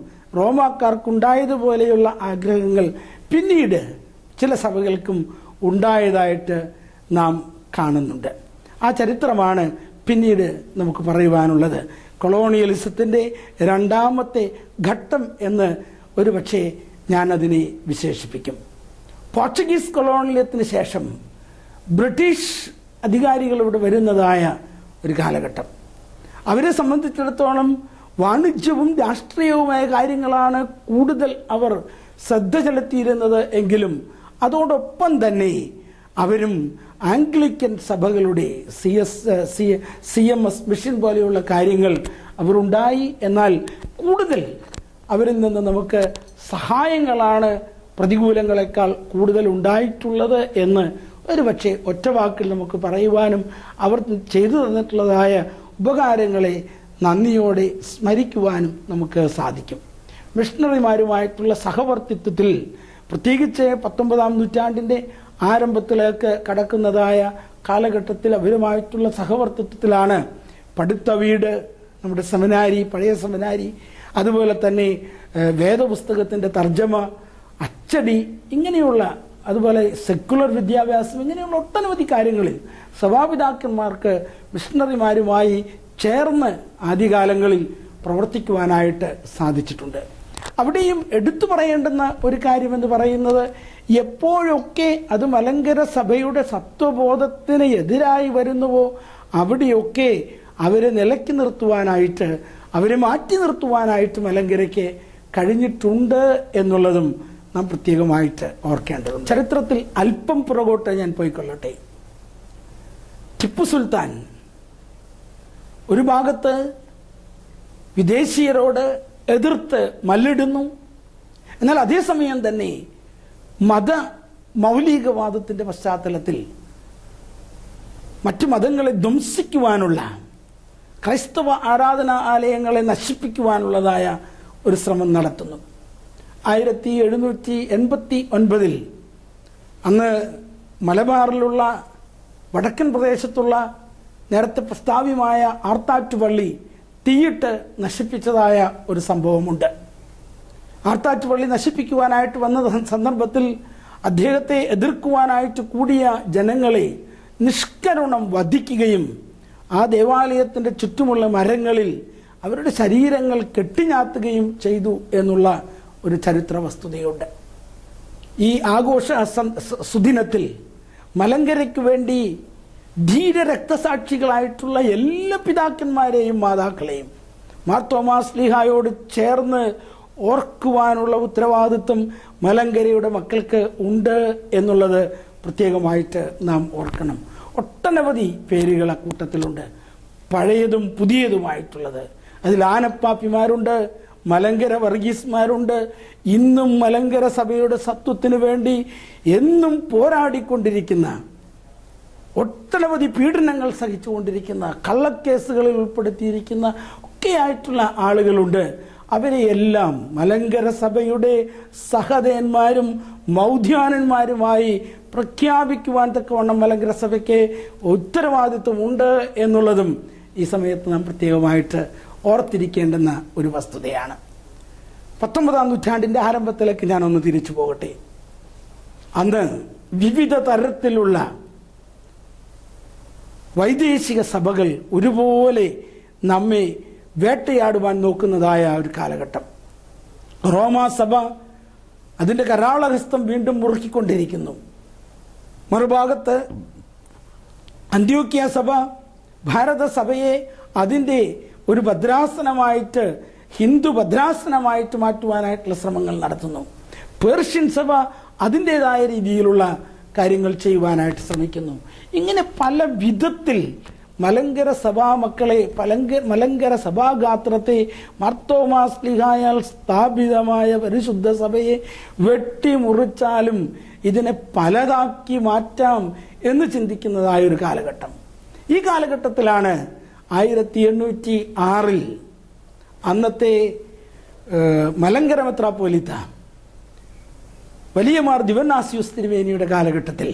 റോമാക്കാർക്കുണ്ടായതുപോലെയുള്ള ആഗ്രഹങ്ങൾ പിന്നീട് ചില സഭകൾക്കും ഉണ്ടായതായിട്ട് നാം കാണുന്നുണ്ട് ആ ചരിത്രമാണ് പിന്നീട് നമുക്ക് പറയുവാനുള്ളത് കൊളോണിയലിസത്തിൻ്റെ രണ്ടാമത്തെ ഘട്ടം എന്ന് ഒരു പക്ഷേ ഞാനതിനെ വിശേഷിപ്പിക്കും പോർച്ചുഗീസ് കൊളോണിയത്തിന് ശേഷം ബ്രിട്ടീഷ് അധികാരികൾ ഇവിടെ വരുന്നതായ ഒരു കാലഘട്ടം അവരെ സംബന്ധിച്ചിടത്തോളം വാണിജ്യവും രാഷ്ട്രീയവുമായ കാര്യങ്ങളാണ് കൂടുതൽ അവർ ശ്രദ്ധ ചെലുത്തിയിരുന്നത് എങ്കിലും അതോടൊപ്പം തന്നെ അവരും ആംഗ്ലിക്കൻ സഭകളുടെ C S C C M S mission പോലെയുള്ള കാര്യങ്ങൾ അവരുണ്ടായി എന്നാൽ കൂടുതൽ അവരിൽ നിന്ന് നമുക്ക് സഹായങ്ങളാണ് പ്രതികൂലങ്ങളെക്കാൾ കൂടുതൽ ഉണ്ടായിട്ടുള്ളത് എന്ന് ഒരു പക്ഷേ ഒറ്റ വാക്കിൽ നമുക്ക് പറയുവാനും അവർ ചെയ്തു തന്നിട്ടുള്ളതായ ഉപകാരങ്ങളെ നന്ദിയോടെ സ്മരിക്കുവാനും നമുക്ക് സാധിക്കും മിഷണറിമാരുമായിട്ടുള്ള സഹവർത്തിത്വത്തിൽ പ്രത്യേകിച്ച് പത്തൊമ്പതാം നൂറ്റാണ്ടിൻ്റെ ആരംഭത്തിലേക്ക് കടക്കുന്നതായ കാലഘട്ടത്തിൽ അവരുമായിട്ടുള്ള സഹവർത്തിത്വത്തിലാണ് പടുത്ത വീട് നമ്മുടെ സെമിനാരി പഴയ സെമിനാരി അതുപോലെ തന്നെ ഏഹ്, വേദപുസ്തകത്തിൻ്റെ തർജ്ജമ അച്ചടി ഇങ്ങനെയുള്ള അതുപോലെ സെക്കുലർ വിദ്യാഭ്യാസം ഇങ്ങനെയുള്ള ഒട്ടനവധി കാര്യങ്ങളിൽ സഭാപിതാക്കന്മാർക്ക് മിഷണറിമാരുമായി ചേർന്ന് ആദ്യകാലങ്ങളിൽ പ്രവർത്തിക്കുവാനായിട്ട് സാധിച്ചിട്ടുണ്ട് അവിടെയും എടുത്തു പറയേണ്ടുന്ന ഒരു കാര്യമെന്ന് പറയുന്നത് എപ്പോഴൊക്കെ അത് മലങ്കര സഭയുടെ സത്വബോധത്തിന് എതിരായി വരുന്നുവോ അവിടെയൊക്കെ അവരെ നിലയ്ക്ക് നിർത്തുവാനായിട്ട് അവരെ മാറ്റി നിർത്തുവാനായിട്ട് മലങ്കരയ്ക്ക് കഴിഞ്ഞിട്ടുണ്ട് എന്നുള്ളതും നാം പ്രത്യേകമായിട്ട് ഓർക്കേണ്ടതുണ്ട് ചരിത്രത്തിൽ അല്പം പുറകോട്ട് ഞാൻ പോയിക്കൊള്ളട്ടെ ടിപ്പു സുൽത്താൻ ഒരു ഭാഗത്ത് വിദേശീയരോട് എതിർത്ത് മല്ലിടുന്നു എന്നാൽ അതേസമയം തന്നെ മത മൗലികവാദത്തിൻ്റെ പശ്ചാത്തലത്തിൽ മറ്റു മതങ്ങളെ ധ്വംസിക്കുവാനുള്ള ക്രൈസ്തവ ആരാധനാ ആലയങ്ങളെ നശിപ്പിക്കുവാനുള്ളതായ ഒരു ശ്രമം നടത്തുന്നു ആയിരത്തി എഴുന്നൂറ്റി എൺപത്തി ഒൻപതിൽ അന്ന് മലബാറിലുള്ള വടക്കൻ പ്രദേശത്തുള്ള നേരത്തെ പ്രസ്താവ്യമായ ആർത്താറ്റുപള്ളി തീയിട്ട് നശിപ്പിച്ചതായ ഒരു സംഭവമുണ്ട് ആർത്താറ്റുപള്ളി നശിപ്പിക്കുവാനായിട്ട് വന്ന സന്ദർഭത്തിൽ അദ്ദേഹത്തെ എതിർക്കുവാനായിട്ട് കൂടിയ ജനങ്ങളെ നിഷ്കരുണം വധിക്കുകയും ആ ദേവാലയത്തിൻ്റെ ചുറ്റുമുള്ള മരങ്ങളിൽ അവരുടെ ശരീരങ്ങൾ കെട്ടിഞ്ഞാത്തുകയും ചെയ്തു എന്നുള്ള ഒരു ചരിത്ര വസ്തുതയുണ്ട് ഈ ആഘോഷ സ- സ- സുദിനത്തിൽ മലങ്കരയ്ക്ക് വേണ്ടി ധീര രക്തസാക്ഷികളായിട്ടുള്ള എല്ലാ പിതാക്കന്മാരെയും മാതാക്കളെയും മാർ തോമാസ് ലീഹായോട് ചേർന്ന് ഓർക്കുവാനുള്ള ഉത്തരവാദിത്വം മലങ്കരയുടെ മക്കൾക്ക് ഉണ്ട് എന്നുള്ളത് പ്രത്യേകമായിട്ട് നാം ഓർക്കണം ഒട്ടനവധി പേരുകൾ അക്കൂട്ടത്തിലുണ്ട് പഴയതും പുതിയതുമായിട്ടുള്ളത് അതിൽ ആനപ്പാപ്പിമാരുണ്ട് മലങ്കര വർഗീസ്മാരുണ്ട് ഇന്നും മലങ്കര സഭയുടെ സത്വത്തിന് വേണ്ടി എന്നും പോരാടിക്കൊണ്ടിരിക്കുന്ന ഒട്ടനവധി പീഡനങ്ങൾ സഹിച്ചുകൊണ്ടിരിക്കുന്ന കള്ളക്കേസുകളിൽ ഉൾപ്പെടുത്തിയിരിക്കുന്ന ഒക്കെയായിട്ടുള്ള ആളുകളുണ്ട് അവരെ എല്ലാം മലങ്കര സഭയുടെ സഹതയന്മാരും മൗധ്യാനന്മാരുമായി പ്രഖ്യാപിക്കുവാൻ തക്കവണ്ണം മലങ്കര സഭയ്ക്ക് ഉത്തരവാദിത്വമുണ്ട് എന്നുള്ളതും ഈ സമയത്ത് നാം പ്രത്യേകമായിട്ട് ഓർത്തിരിക്കേണ്ടുന്ന ഒരു വസ്തുതയാണ് പത്തൊമ്പതാം നൂറ്റാണ്ടിൻ്റെ ആരംഭത്തിലേക്ക് ഞാനൊന്ന് തിരിച്ചു പോകട്ടെ അന്ന് വിവിധ തരത്തിലുള്ള വൈദേശിക സഭകൾ ഒരുപോലെ നമ്മെ വേട്ടയാടുവാൻ നോക്കുന്നതായ ഒരു കാലഘട്ടം റോമാ സഭ അതിൻ്റെ കരാളഹസ്തം വീണ്ടും മുറുക്കിക്കൊണ്ടിരിക്കുന്നു മറുഭാഗത്ത് അന്ത്യോക്യ സഭ ഭാരത സഭയെ അതിൻ്റെ ഒരു ഭദ്രാസനമായിട്ട് ഹിന്ദു ഭദ്രാസനമായിട്ട് മാറ്റുവാനായിട്ടുള്ള ശ്രമങ്ങൾ നടത്തുന്നു പേർഷ്യൻ സഭ അതിൻ്റെതായ രീതിയിലുള്ള കാര്യങ്ങൾ ചെയ്യുവാനായിട്ട് ശ്രമിക്കുന്നു ഇങ്ങനെ പല വിധത്തിൽ മലങ്കര സഭാ മക്കളെ പലങ്ക മലങ്കര സഭാഗാത്രത്തെ മർത്തോമാസ് ലിഹായാൽ സ്ഥാപിതമായ പരിശുദ്ധ സഭയെ വെട്ടിമുറിച്ചാലും ഇതിനെ പലതാക്കി മാറ്റാം എന്ന് ചിന്തിക്കുന്നതായ ഒരു കാലഘട്ടം ഈ കാലഘട്ടത്തിലാണ് ആയിരത്തി എണ്ണൂറ്റി ആറിൽ അന്നത്തെ ഏഹ്, മലങ്കര മെത്രാപ്പോലിത്ത വലിയമാർ ദിവനാസ്യൂസ് തിരുവേനിയുടെ കാലഘട്ടത്തിൽ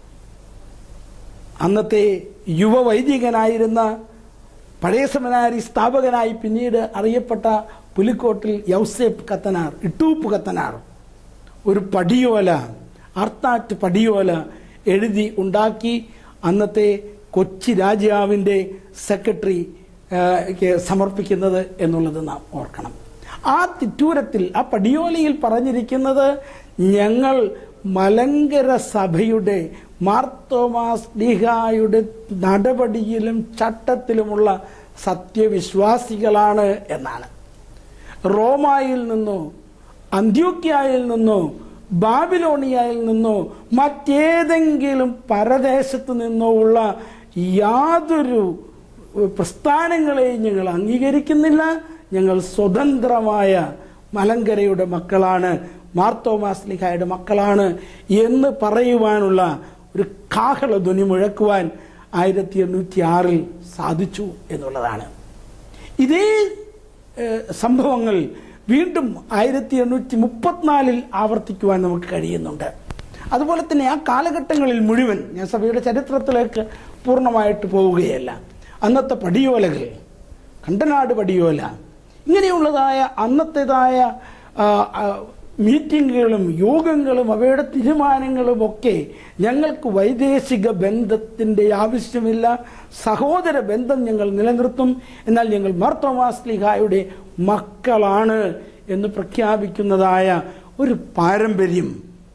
അന്നത്തെ യുവവൈദികനായിരുന്ന പഴയ സെമിനാരി സ്ഥാപകനായി പിന്നീട് അറിയപ്പെട്ട പുലിക്കോട്ടിൽ യൗസേപ്പ് കത്തനാർ ഇട്ടൂപ്പ് കത്തനാർ ഒരു പടിയോല അർത്താറ്റ് പടിയോല എഴുതി ഉണ്ടാക്കി അന്നത്തെ കൊച്ചി രാജാവിൻ്റെ സെക്രട്ടറി ക്ക് സമർപ്പിക്കുന്നത് എന്നുള്ളത് നാം ഓർക്കണം ആ തിറ്റൂരത്തിൽ ആ പടിയോലയിൽ പറഞ്ഞിരിക്കുന്നത് ഞങ്ങൾ മലങ്കര സഭയുടെ മാർത്തോമാസ് ഡിഹായുടെ നടപടിയിലും ചട്ടത്തിലുമുള്ള സത്യവിശ്വാസികളാണ് എന്നാണ് റോമായിൽ നിന്നോ അന്ത്യോക്യായിൽ നിന്നോ ബാബിലോണിയയിൽ നിന്നോ മറ്റേതെങ്കിലും പരദേശത്ത് നിന്നോ ഉള്ള യാതൊരു പ്രസ്ഥാനങ്ങളെയും ഞങ്ങൾ അംഗീകരിക്കുന്നില്ല ഞങ്ങൾ സ്വതന്ത്രമായ മലങ്കരയുടെ മക്കളാണ് മാർത്തോമാസ്ലിഹായുടെ മക്കളാണ് എന്ന് പറയുവാനുള്ള ഒരു കാഹള ധ്വനി മുഴക്കുവാൻ ആയിരത്തി എണ്ണൂറ്റി ആറിൽ സാധിച്ചു എന്നുള്ളതാണ് ഇതേ ഏഹ്, സംഭവങ്ങൾ വീണ്ടും ആയിരത്തി എണ്ണൂറ്റി മുപ്പത്തിനാലിൽ ആവർത്തിക്കുവാൻ നമുക്ക് കഴിയുന്നുണ്ട് അതുപോലെ തന്നെ ആ കാലഘട്ടങ്ങളിൽ മുഴുവൻ ഞാൻ സഭയുടെ ചരിത്രത്തിലേക്ക് പൂർണ്ണമായിട്ട് പോവുകയല്ല അന്നത്തെ പടിയോലകൾ കണ്ടനാട് പടിയോല ഇങ്ങനെയുള്ളതായ അന്നത്തേതായ ആ, ആ, മീറ്റിങ്ങുകളും യോഗങ്ങളും അവയുടെ തീരുമാനങ്ങളും ഒക്കെ ഞങ്ങൾക്ക് വൈദേശിക ബന്ധത്തിൻ്റെ ആവശ്യമില്ല സഹോദര ബന്ധം ഞങ്ങൾ നിലനിർത്തും എന്നാൽ ഞങ്ങൾ മാർത്തോമാസ്ലിഹായുടെ മക്കളാണ് എന്ന് പ്രഖ്യാപിക്കുന്നതായ ഒരു പാരമ്പര്യം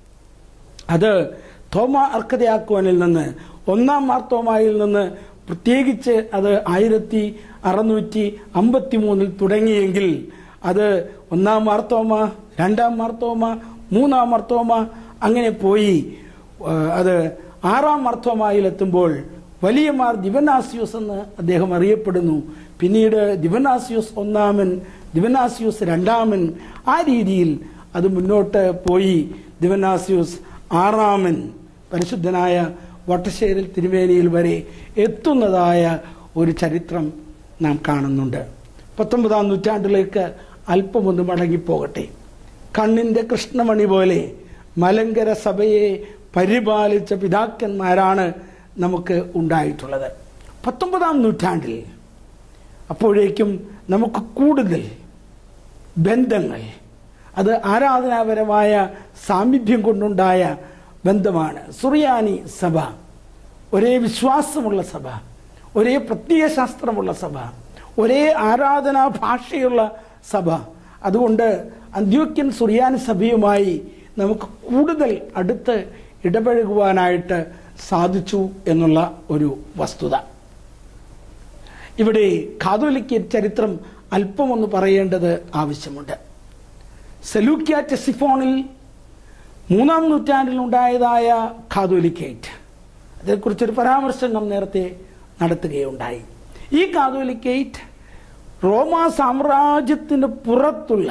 അത് തോമ അർക്കതയാക്കുവാനിൽ നിന്ന് ഒന്നാം മാർത്തോമായിൽ നിന്ന് പ്രത്യേകിച്ച് അത് ആയിരത്തി അറുന്നൂറ്റി അമ്പത്തി മൂന്നിൽ തുടങ്ങിയെങ്കിൽ അത് ഒന്നാം മാർത്തോമ രണ്ടാം മാർത്തോമ മൂന്നാം മാർത്തോമ അങ്ങനെ പോയി ആ, അത് ആറാം മാർത്തോമായിലെത്തുമ്പോൾ വലിയ മാർ ദിവനാസ്യൂസ് എന്ന് അദ്ദേഹം അറിയപ്പെടുന്നു പിന്നീട് ദിവനാസ്യൂസ് ഒന്നാമൻ ദിവനാസ്യൂസ് രണ്ടാമൻ ആ രീതിയിൽ അത് മുന്നോട്ട് പോയി ദിവനാസ്യൂസ് ആറാമൻ പരിശുദ്ധനായ വട്ടശ്ശേരിൽ തിരുവേലിയിൽ വരെ എത്തുന്നതായ ഒരു ചരിത്രം നാം കാണുന്നുണ്ട് പത്തൊമ്പതാം നൂറ്റാണ്ടിലേക്ക് അല്പമൊന്ന് മടങ്ങിപ്പോകട്ടെ കണ്ണിൻ്റെ കൃഷ്ണമണി പോലെ മലങ്കര സഭയെ പരിപാലിച്ച പിതാക്കന്മാരാണ് നമുക്ക് ഉണ്ടായിട്ടുള്ളത് പത്തൊമ്പതാം നൂറ്റാണ്ടിൽ അപ്പോഴേക്കും നമുക്ക് കൂടുതൽ ബന്ധങ്ങൾ അത് ആരാധനാപരമായ സാമീപ്യം കൊണ്ടുണ്ടായ ബന്ധമാണ് സുറിയാനി സഭ ഒരേ വിശ്വാസമുള്ള സഭ ഒരേ പ്രത്യയശാസ്ത്രമുള്ള സഭ ഒരേ ആരാധനാ ഭാഷയുള്ള സഭ അതുകൊണ്ട് അന്ത്യോക്യൻ സുറിയാനി സഭയുമായി നമുക്ക് കൂടുതൽ അടുത്ത് ഇടപഴകുവാനായിട്ട് സാധിച്ചു എന്നുള്ള ഒരു വസ്തുത ഇവിടെ കാതോലിക്ക ചരിത്രം അല്പമൊന്ന് പറയേണ്ടത് ആവശ്യമുണ്ട് സെലൂക്യ ടെസിഫോണിൽ മൂന്നാം നൂറ്റാണ്ടിൽ ഉണ്ടായതായ കാതോലിക്കേറ്റ് അതേക്കുറിച്ചൊരു പരാമർശം നാം നേരത്തെ നടത്തുകയുണ്ടായി ഈ കാതോലിക്കേറ്റ് റോമാ സാമ്രാജ്യത്തിന് പുറത്തുള്ള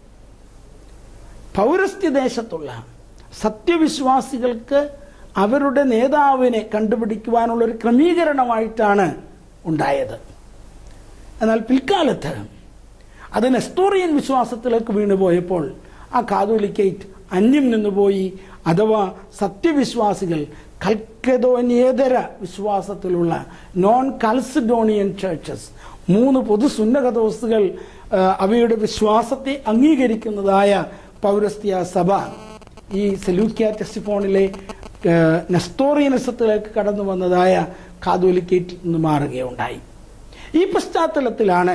പൗരസ്ത്യദേശത്തുള്ള സത്യവിശ്വാസികൾക്ക് അവരുടെ നേതാവിനെ കണ്ടുപിടിക്കുവാനുള്ള ഒരു ക്രമീകരണമായിട്ടാണ് ഉണ്ടായത് എന്നാൽ പിൽക്കാലത്ത് അത് നെസ്റ്റോറിയൻ വിശ്വാസത്തിലേക്ക് വീണുപോയപ്പോൾ ആ കാതോലിക്കേറ്റ് അന്യം നിന്നുപോയി അഥവാ സത്യവിശ്വാസികൾ കൽക്കതോന്യേതര വിശ്വാസത്തിലുള്ള നോൺ കൽസിഡോണിയൻ ചർച്ചസ് മൂന്ന് പൊതു സുന്നകദോസുകൾ അവയുടെ വിശ്വാസത്തെ അംഗീകരിക്കുന്നതായ പൗരസ്ത്യ സഭ ഈ സെലൂക്യ ടെസ്റ്റിഫോണിലെ നെസ്റ്റോറിയനിസത്തിലേക്ക് കടന്നു വന്നതായ കാതോലിക്കേറ്റിൽ നിന്ന് മാറുകയുണ്ടായി ഈ പശ്ചാത്തലത്തിലാണ്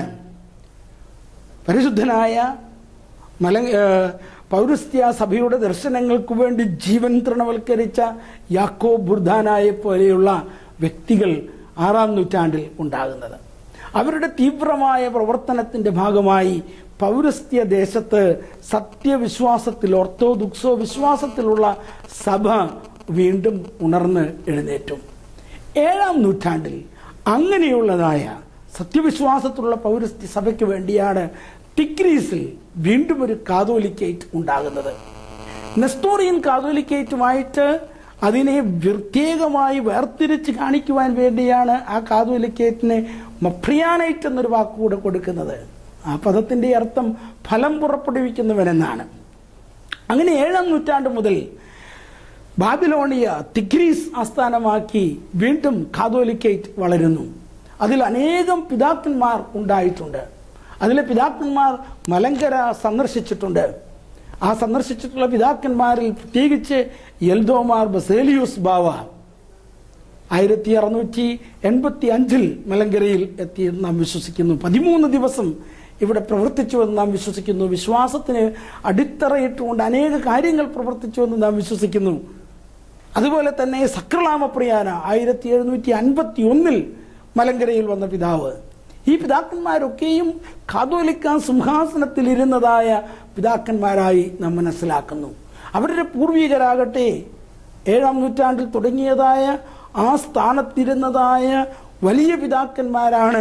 പരിശുദ്ധനായ മല പൗരസ്ത്യ സഭയുടെ ദർശനങ്ങൾക്ക് വേണ്ടി ജീവൻ തൃണവൽക്കരിച്ച യാക്കോ ബുർദാനായെ പോലെയുള്ള വ്യക്തികൾ ആറാം നൂറ്റാണ്ടിൽ ഉണ്ടാകുന്നത് അവരുടെ തീവ്രമായ പ്രവർത്തനത്തിന്റെ ഭാഗമായി പൗരസ്ത്യ ദേശത്ത് സത്യവിശ്വാസത്തിൽ ഓർത്തോദുക്സോ വിശ്വാസത്തിലുള്ള സഭ വീണ്ടും ഉണർന്ന് എഴുന്നേറ്റും ഏഴാം നൂറ്റാണ്ടിൽ അങ്ങനെയുള്ളതായ സത്യവിശ്വാസത്തിലുള്ള പൗരസ്ത്യ സഭയ്ക്ക് വേണ്ടിയാണ് ടിഗ്രീസിൽ വീണ്ടും ഒരു കാതോലിക്കേറ്റ് ഉണ്ടാകുന്നത് നെസ്റ്റോറിയൻ കാതോലിക്കേറ്റുമായിട്ട് അതിനെ പ്രത്യേകമായി വേർതിരിച്ച് കാണിക്കുവാൻ വേണ്ടിയാണ് ആ കാതോലിക്കേറ്റിനെ മഫ്രിയാനൈറ്റ് എന്നൊരു വാക്കുകൂടെ കൊടുക്കുന്നത് ആ പദത്തിന്റെ അർത്ഥം ഫലം പുറപ്പെടുവിക്കുന്നവനെന്നാണ് അങ്ങനെ ഏഴാം നൂറ്റാണ്ട് മുതൽ ബാബിലോണിയ തിഗ്രീസ് ആസ്ഥാനമാക്കി വീണ്ടും കാതോലിക്കേറ്റ് വളരുന്നു അതിൽ അനേകം പിതാക്കന്മാർ ഉണ്ടായിട്ടുണ്ട് അതിലെ പിതാക്കന്മാർ മലങ്കര സന്ദർശിച്ചിട്ടുണ്ട് ആ സന്ദർശിച്ചിട്ടുള്ള പിതാക്കന്മാരിൽ പ്രത്യേകിച്ച് എൽദോമാർ ബസേലിയൂസ് ബാവ ആയിരത്തി അറുന്നൂറ്റി എൺപത്തി അഞ്ചിൽ മലങ്കരയിൽ എത്തിയെന്ന് നാം വിശ്വസിക്കുന്നു പതിമൂന്ന് ദിവസം ഇവിടെ പ്രവർത്തിച്ചുവെന്ന് നാം വിശ്വസിക്കുന്നു വിശ്വാസത്തിന് അടിത്തറയിട്ടുകൊണ്ട് അനേക കാര്യങ്ങൾ പ്രവർത്തിച്ചുവെന്ന് നാം വിശ്വസിക്കുന്നു അതുപോലെ തന്നെ സക്രലാമപ്രിയാന ആയിരത്തി എഴുന്നൂറ്റി അൻപത്തി ഒന്നിൽ മലങ്കരയിൽ വന്ന പിതാവ് ഈ പിതാക്കന്മാരൊക്കെയും കാതോലിക്ക സിംഹാസനത്തിൽ ഇരുന്നതായ പിതാക്കന്മാരായി നാം മനസ്സിലാക്കുന്നു അവരുടെ പൂർവികരാകട്ടെ ഏഴാം നൂറ്റാണ്ടിൽ തുടങ്ങിയതായ ആ സ്ഥാനത്തിരുന്നതായ വലിയ പിതാക്കന്മാരാണ്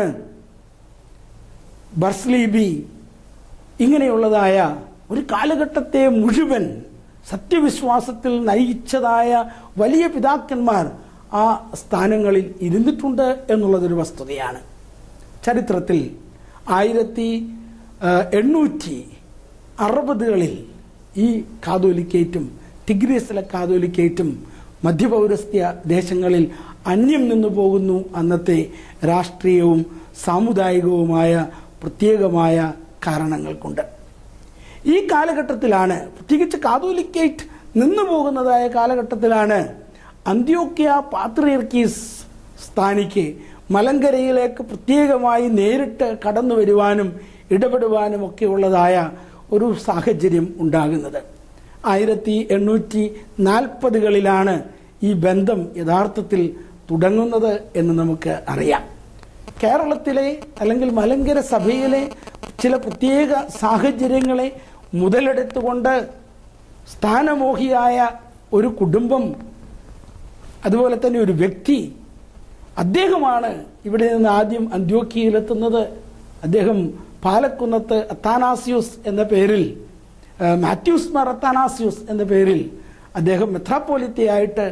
ബർസ്ലീബി ഇങ്ങനെയുള്ളതായ ഒരു കാലഘട്ടത്തെ മുഴുവൻ സത്യവിശ്വാസത്തിൽ നയിച്ചതായ വലിയ പിതാക്കന്മാർ ആ സ്ഥാനങ്ങളിൽ ഇരുന്നിട്ടുണ്ട് എന്നുള്ളതൊരു വസ്തുതയാണ് ചരിത്രത്തിൽ ആയിരത്തി എണ്ണൂറ്റി അറുപതുകളിൽ ഈ കാതോലിക്കേറ്റും ടിഗ്രീസിലെ കാതോലിക്കേറ്റും മധ്യപൗരസ്ത്യ ദേശങ്ങളിൽ അന്യം നിന്നു പോകുന്നു അന്നത്തെ രാഷ്ട്രീയവും സാമുദായികവുമായ പ്രത്യേകമായ കാരണങ്ങൾ കൊണ്ട് ഈ കാലഘട്ടത്തിലാണ് പ്രത്യേകിച്ച് കാതോലിക്കേറ്റ് നിന്നു പോകുന്നതായ കാലഘട്ടത്തിലാണ് അന്ത്യോക്യ പാത്രിയർക്കീസ് സ്ഥാനിക്ക് മലങ്കരയിലേക്ക് പ്രത്യേകമായി നേരിട്ട് കടന്നു വരുവാനും ഇടപെടുവാനും ഒക്കെ ഉള്ളതായ ഒരു സാഹചര്യം ഉണ്ടാകുന്നത് ആയിരത്തി എണ്ണൂറ്റി നാൽപ്പതുകളിലാണ് ഈ ബന്ധം യഥാർത്ഥത്തിൽ തുടങ്ങുന്നത് എന്ന് നമുക്ക് അറിയാം കേരളത്തിലെ അല്ലെങ്കിൽ മലങ്കര സഭയിലെ ചില പ്രത്യേക സാഹചര്യങ്ങളെ മുതലെടുത്തുകൊണ്ട് സ്ഥാനമോഹിയായ ഒരു കുടുംബം അതുപോലെ തന്നെ ഒരു വ്യക്തി അദ്ദേഹമാണ് ഇവിടെ നിന്ന് ആദ്യം അന്ത്യോക്കിയിലെത്തുന്നത് അദ്ദേഹം പാലക്കുന്നത്ത് അത്താനാസിയൂസ് എന്ന പേരിൽ മാത്യൂസ് മാർ അത്താനാസിയൂസ് എന്ന പേരിൽ അദ്ദേഹം മെത്രാപ്പോലിത്തയായിട്ട്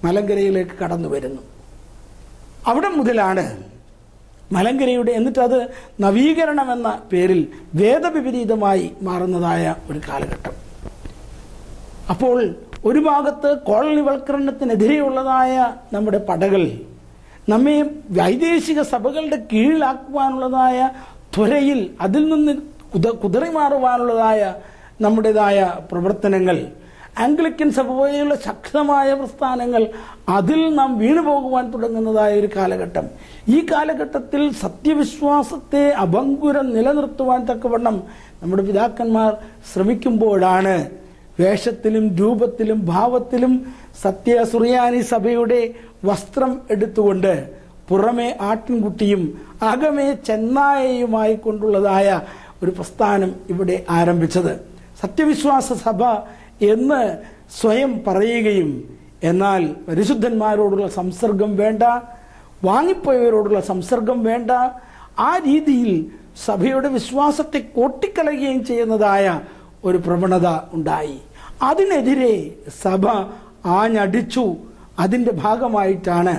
മലങ്കരയിലേക്ക് കടന്നു വരുന്നു അവിടെ മുതലാണ് മലങ്കരയുടെ എന്നിട്ട് അത് നവീകരണം എന്ന പേരിൽ വേദവിപരീതമായി മാറുന്നതായ ഒരു കാലഘട്ടം അപ്പോൾ ഒരു ഭാഗത്ത് കോളനിവൽക്കരണത്തിനെതിരെയുള്ളതായ നമ്മുടെ പടകൾ നമ്മെ വൈദേശിക സഭകളുടെ കീഴിലാക്കുവാനുള്ളതായ ത്വരയിൽ അതിൽ നിന്ന് കുത കുതറി മാറുവാനുള്ളതായ നമ്മുടേതായ പ്രവർത്തനങ്ങൾ ആംഗ്ലിക്കൻ സഭ പോലെയുള്ള ശക്തമായ പ്രസ്ഥാനങ്ങൾ അതിൽ നാം വീണുപോകുവാൻ തുടങ്ങുന്നതായ ഒരു കാലഘട്ടം ഈ കാലഘട്ടത്തിൽ സത്യവിശ്വാസത്തെ അഭങ്കുരം നിലനിർത്തുവാൻ തക്കവണ്ണം നമ്മുടെ പിതാക്കന്മാർ ശ്രമിക്കുമ്പോഴാണ് വേഷത്തിലും രൂപത്തിലും ഭാവത്തിലും സത്യ സുറിയാനി സഭയുടെ വസ്ത്രം എടുത്തുകൊണ്ട് പുറമെ ആട്ടിൻകുട്ടിയും അകമേ ചെന്നായയുമായി കൊണ്ടുള്ളതായ ഒരു പ്രസ്ഥാനം ഇവിടെ ആരംഭിച്ചത് സത്യവിശ്വാസ സഭ എന്ന് സ്വയം പറയുകയും എന്നാൽ പരിശുദ്ധന്മാരോടുള്ള സംസർഗം വേണ്ട വാങ്ങിപ്പോയവരോടുള്ള സംസർഗം വേണ്ട ആ രീതിയിൽ സഭയുടെ വിശ്വാസത്തെ കൊട്ടിക്കളയുകയും ചെയ്യുന്നതായ ഒരു പ്രവണത ഉണ്ടായി അതിനെതിരെ സഭ ആഞ്ഞടിച്ചു അതിൻ്റെ ഭാഗമായിട്ടാണ്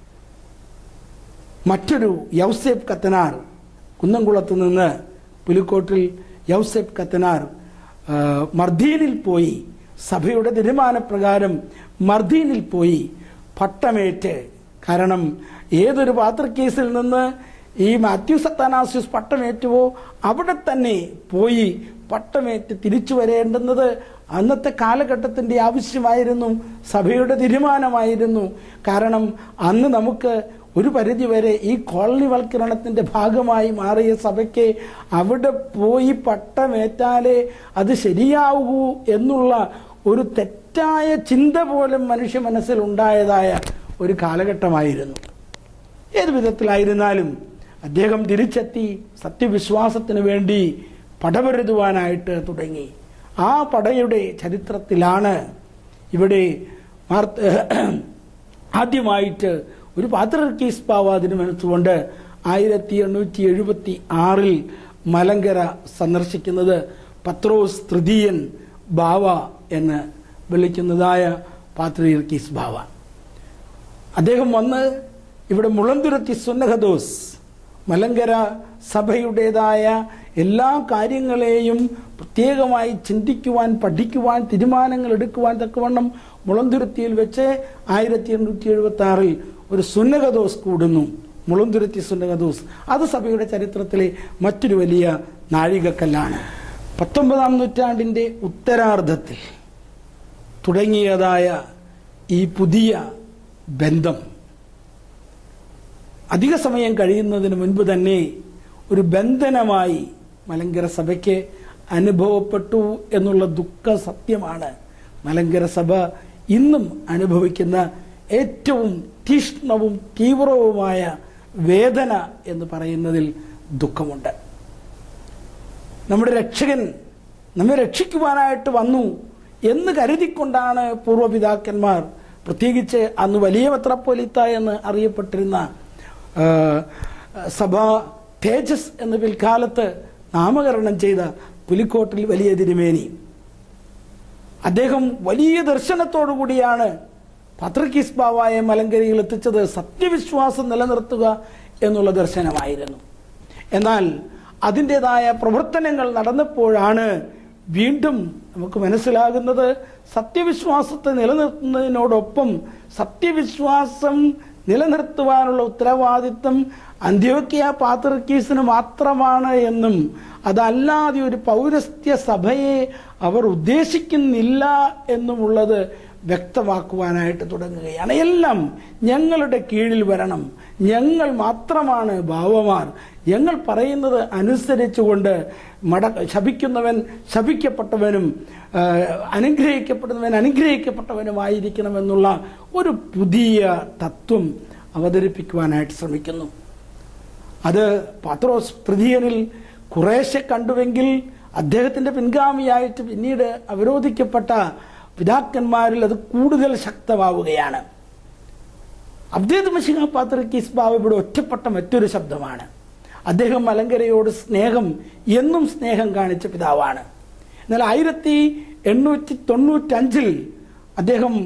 മറ്റൊരു യൗസേഫ് കത്തനാർ കുന്നംകുളത്ത് നിന്ന് പുലിക്കോട്ടിൽ യൗസേഫ് കത്തനാർ ആ, മർദീനിൽ പോയി സഭയുടെ തീരുമാനപ്രകാരം മർദീനിൽ പോയി പട്ടമേറ്റ് കാരണം ഏതൊരു പാത്രക്കേസിൽ നിന്ന് ഈ മാത്യു സത്താനാസ്യൂസ് പട്ടമേറ്റുവോ അവിടെ തന്നെ പോയി പട്ടമേറ്റ് തിരിച്ചു വരേണ്ടുന്നത് അന്നത്തെ കാലഘട്ടത്തിന്റെ ആവശ്യമായിരുന്നു സഭയുടെ തീരുമാനമായിരുന്നു കാരണം അന്ന് നമുക്ക് ഒരു പരിധിവരെ ഈ കോളനിവൽക്കരണത്തിന്റെ ഭാഗമായി മാറിയ സഭയ്ക്ക് അവിടെ പോയി പട്ടമേറ്റാലേ അത് ശരിയാവൂ എന്നുള്ള ഒരു തെറ്റായ ചിന്ത പോലും മനുഷ്യ മനസ്സിൽ ഉണ്ടായതായ ഒരു കാലഘട്ടമായിരുന്നു ഏത് വിധത്തിലായിരുന്നാലും അദ്ദേഹം തിരിച്ചെത്തി സത്യവിശ്വാസത്തിന് വേണ്ടി പടപൊരുതുവാനായിട്ട് തുടങ്ങി ആ പടയുടെ ചരിത്രത്തിലാണ് ഇവിടെ മാർത്ത ആദ്യമായിട്ട് ഒരു പാത്രർക്കീസ് പാവ തിരുമനസുകൊണ്ട് ആയിരത്തി എണ്ണൂറ്റി എഴുപത്തി ആറിൽ മലങ്കര സന്ദർശിക്കുന്നത് പത്രോസ് തൃതീയൻ ബാവ എന്ന് വിളിക്കുന്നതായ പാത്രീർക്കീസ് ബാവ അദ്ദേഹം വന്ന് ഇവിടെ മുളന്തുരത്തി സുന്നഹദോസ് മലങ്കര സഭയുടേതായ എല്ലാ കാര്യങ്ങളെയും പ്രത്യേകമായി ചിന്തിക്കുവാൻ പഠിക്കുവാൻ തീരുമാനങ്ങൾ എടുക്കുവാൻ തക്കവണ്ണം മുളന്തുരുത്തിയിൽ വെച്ച് ആയിരത്തി എണ്ണൂറ്റി എഴുപത്തി ആറിൽ ഒരു സുന്നകദോസ് കൂടുന്നു മുളന്തുരുത്തി സുന്നകദോസ് അത് സഭയുടെ ചരിത്രത്തിലെ മറ്റൊരു വലിയ നാഴികക്കല്ലാണ് പത്തൊമ്പതാം നൂറ്റാണ്ടിന്റെ ഉത്തരാർദ്ധത്തിൽ തുടങ്ങിയതായ ഈ പുതിയ ബന്ധം അധിക സമയം കഴിയുന്നതിന് മുൻപ് തന്നെ ഒരു ബന്ധനമായി മലങ്കര സഭയ്ക്ക് അനുഭവപ്പെട്ടു എന്നുള്ള ദുഃഖ സത്യമാണ് മലങ്കര സഭ ഇന്നും അനുഭവിക്കുന്ന ഏറ്റവും തീഷ്ണവും തീവ്രവുമായ വേദന എന്ന് പറയുന്നതിൽ ദുഃഖമുണ്ട് നമ്മുടെ രക്ഷകൻ നമ്മെ രക്ഷിക്കുവാനായിട്ട് വന്നു എന്ന് കരുതിക്കൊണ്ടാണ് പൂർവ്വപിതാക്കന്മാർ പ്രത്യേകിച്ച് അന്ന് വലിയ മെത്രപ്പോലിത്ത എന്ന് അറിയപ്പെട്ടിരുന്ന ആ, സഭ തേജസ് എന്ന പിൽക്കാലത്ത് നാമകരണം ചെയ്ത പുലിക്കോട്ടിൽ വലിയ തിരുമേനി അദ്ദേഹം വലിയ ദർശനത്തോടു കൂടിയാണ് പത്രക്കീസ് ബാവായ മലങ്കരയിൽ എത്തിച്ചത് സത്യവിശ്വാസം നിലനിർത്തുക എന്നുള്ള ദർശനമായിരുന്നു എന്നാൽ അതിൻ്റെതായ പ്രവർത്തനങ്ങൾ നടന്നപ്പോഴാണ് വീണ്ടും നമുക്ക് മനസ്സിലാകുന്നത് സത്യവിശ്വാസത്തെ നിലനിർത്തുന്നതിനോടൊപ്പം സത്യവിശ്വാസം നിലനിർത്തുവാനുള്ള ഉത്തരവാദിത്വം അന്ത്യോക്യ പാത്രക്കീസിന് മാത്രമാണ് എന്നും അതല്ലാതെ ഒരു പൗരസ്ത്യ സഭയെ അവർ ഉദ്ദേശിക്കുന്നില്ല എന്നുമുള്ളത് വ്യക്തമാക്കുവാനായിട്ട് തുടങ്ങുകയാണ് എല്ലാം ഞങ്ങളുടെ കീഴിൽ വരണം ഞങ്ങൾ മാത്രമാണ് ഭാവമാർ ഞങ്ങൾ പറയുന്നത് അനുസരിച്ചുകൊണ്ട് മട ശപിക്കുന്നവൻ ശപിക്കപ്പെട്ടവനും ആ, അനുഗ്രഹിക്കപ്പെടുന്നവൻ അനുഗ്രഹിക്കപ്പെട്ടവനുമായിരിക്കണമെന്നുള്ള ഒരു പുതിയ തത്വം അവതരിപ്പിക്കുവാനായിട്ട് ശ്രമിക്കുന്നു അത് പാത്രോസ് തൃതീയനിൽ കുറേശ്ശെ കണ്ടുവെങ്കിൽ അദ്ദേഹത്തിന്റെ പിൻഗാമിയായിട്ട് പിന്നീട് അവരോധിക്കപ്പെട്ട പിതാക്കന്മാരിൽ അത് കൂടുതൽ ശക്തമാവുകയാണ് അബ്ദേദ് മഷിഹ പാത്രക്കീസ് ബാബ് ഇവിടെ ഒറ്റപ്പെട്ട മറ്റൊരു ശബ്ദമാണ് അദ്ദേഹം മലങ്കരയോട് സ്നേഹം എന്നും സ്നേഹം കാണിച്ച പിതാവാണ് എന്നാൽ ആയിരത്തി എണ്ണൂറ്റി തൊണ്ണൂറ്റഞ്ചിൽ അദ്ദേഹം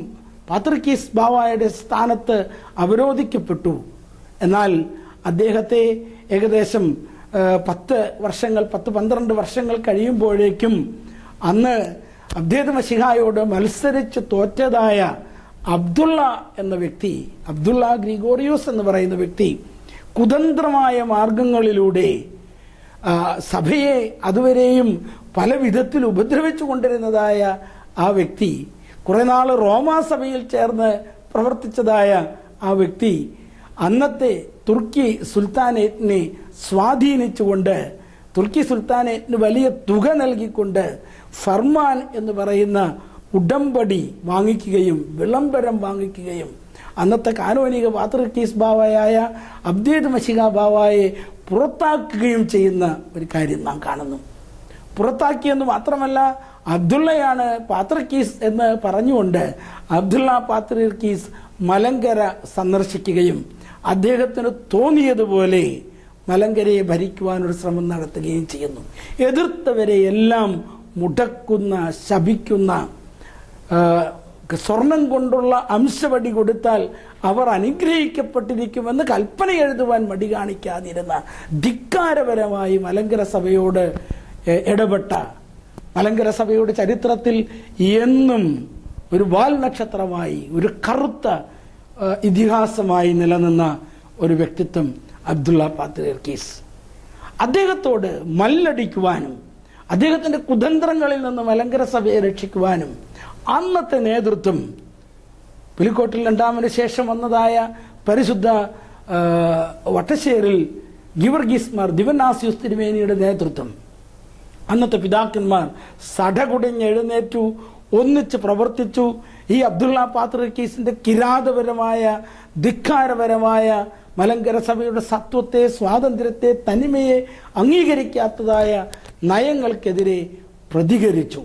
പാത്രിക്കീസ് ബാവായുടെ സ്ഥാനത്ത് അവരോധിക്കപ്പെട്ടു എന്നാൽ അദ്ദേഹത്തെ ഏകദേശം ആ, പത്ത് വർഷങ്ങൾ പത്ത് പന്ത്രണ്ട് വർഷങ്ങൾ കഴിയുമ്പോഴേക്കും അന്ന് അബ്ദേദ് മഷിഹായോട് മത്സരിച്ച് തോറ്റതായ അബ്ദുള്ള എന്ന വ്യക്തി അബ്ദുള്ള ഗ്രിഗോറിയോസ് എന്ന് പറയുന്ന വ്യക്തി കുതന്ത്രമായ മാർഗങ്ങളിലൂടെ ആ, സഭയെ അതുവരെയും പല വിധത്തിൽ ഉപദ്രവിച്ചു കൊണ്ടിരുന്നതായ ആ വ്യക്തി കുറെ നാൾ റോമാ സഭയിൽ ചേർന്ന് പ്രവർത്തിച്ചതായ ആ വ്യക്തി അന്നത്തെ തുർക്കി സുൽത്താനേറ്റിനെ സ്വാധീനിച്ചുകൊണ്ട് തുർക്കി സുൽത്താനേറ്റിന് വലിയ തുക നൽകിക്കൊണ്ട് ഫർമാൻ എന്ന് പറയുന്ന ഉടമ്പടി വാങ്ങിക്കുകയും വിളംബരം വാങ്ങിക്കുകയും അന്നത്തെ കാനോനിക പാത്രിക്കീസ് ബാവയായ അബ്ദേദ് മഷിക ബാവായെ പുറത്താക്കുകയും ചെയ്യുന്ന ഒരു കാര്യം നാം കാണുന്നു പുറത്താക്കിയെന്ന് മാത്രമല്ല അബ്ദുള്ളയാണ് പാത്രക്കീസ് എന്ന് പറഞ്ഞുകൊണ്ട് അബ്ദുള്ള പാത്രക്കീസ് മലങ്കര സന്ദർശിക്കുകയും അദ്ദേഹത്തിന് തോന്നിയതുപോലെ മലങ്കരയെ ഭരിക്കുവാനൊരു ശ്രമം നടത്തുകയും ചെയ്യുന്നു എതിർത്തവരെ എല്ലാം മുടക്കുന്ന ശപിക്കുന്ന ആ, സ്വർണം കൊണ്ടുള്ള അംശവടി കൊടുത്താൽ അവർ അനുഗ്രഹിക്കപ്പെട്ടിരിക്കുമെന്ന് കൽപ്പന എഴുതുവാൻ മടി കാണിക്കാതിരുന്ന ധിക്കാരപരമായി മലങ്കര സഭയോട് എ- ഇടപെട്ട മലങ്കര സഭയുടെ ചരിത്രത്തിൽ എന്നും ഒരു വാൽ നക്ഷത്രമായി ഒരു കറുത്ത ആ, ഇതിഹാസമായി നിലനിന്ന ഒരു വ്യക്തിത്വം അബ്ദുള്ള പാത്രീർക്കീസ് അദ്ദേഹത്തോട് മല്ലടിക്കുവാനും അദ്ദേഹത്തിന്റെ കുതന്ത്രങ്ങളിൽ നിന്ന് മലങ്കര സഭയെ രക്ഷിക്കുവാനും അന്നത്തെ നേതൃത്വം പുലിക്കോട്ടിൽ രണ്ടാമന് ശേഷം വന്നതായ പരിശുദ്ധ ആ, വട്ടശ്ശേരിൽ ഗിവർഗീസ്മാർ ദിവനാസ്യൂസ് തിരുമേനിയുടെ നേതൃത്വം അന്നത്തെ പിതാക്കന്മാർ സടകുടഞ്ഞെഴുന്നേറ്റു ഒന്നിച്ച് പ്രവർത്തിച്ചു ഈ അബ്ദുള്ള പാത്രക്കീസിന്റെ കിരാതപരമായ ധിക്കാരപരമായ മലങ്കര സഭയുടെ സത്വത്തെ സ്വാതന്ത്ര്യത്തെ തനിമയെ അംഗീകരിക്കാത്തതായ നയങ്ങൾക്കെതിരെ പ്രതികരിച്ചു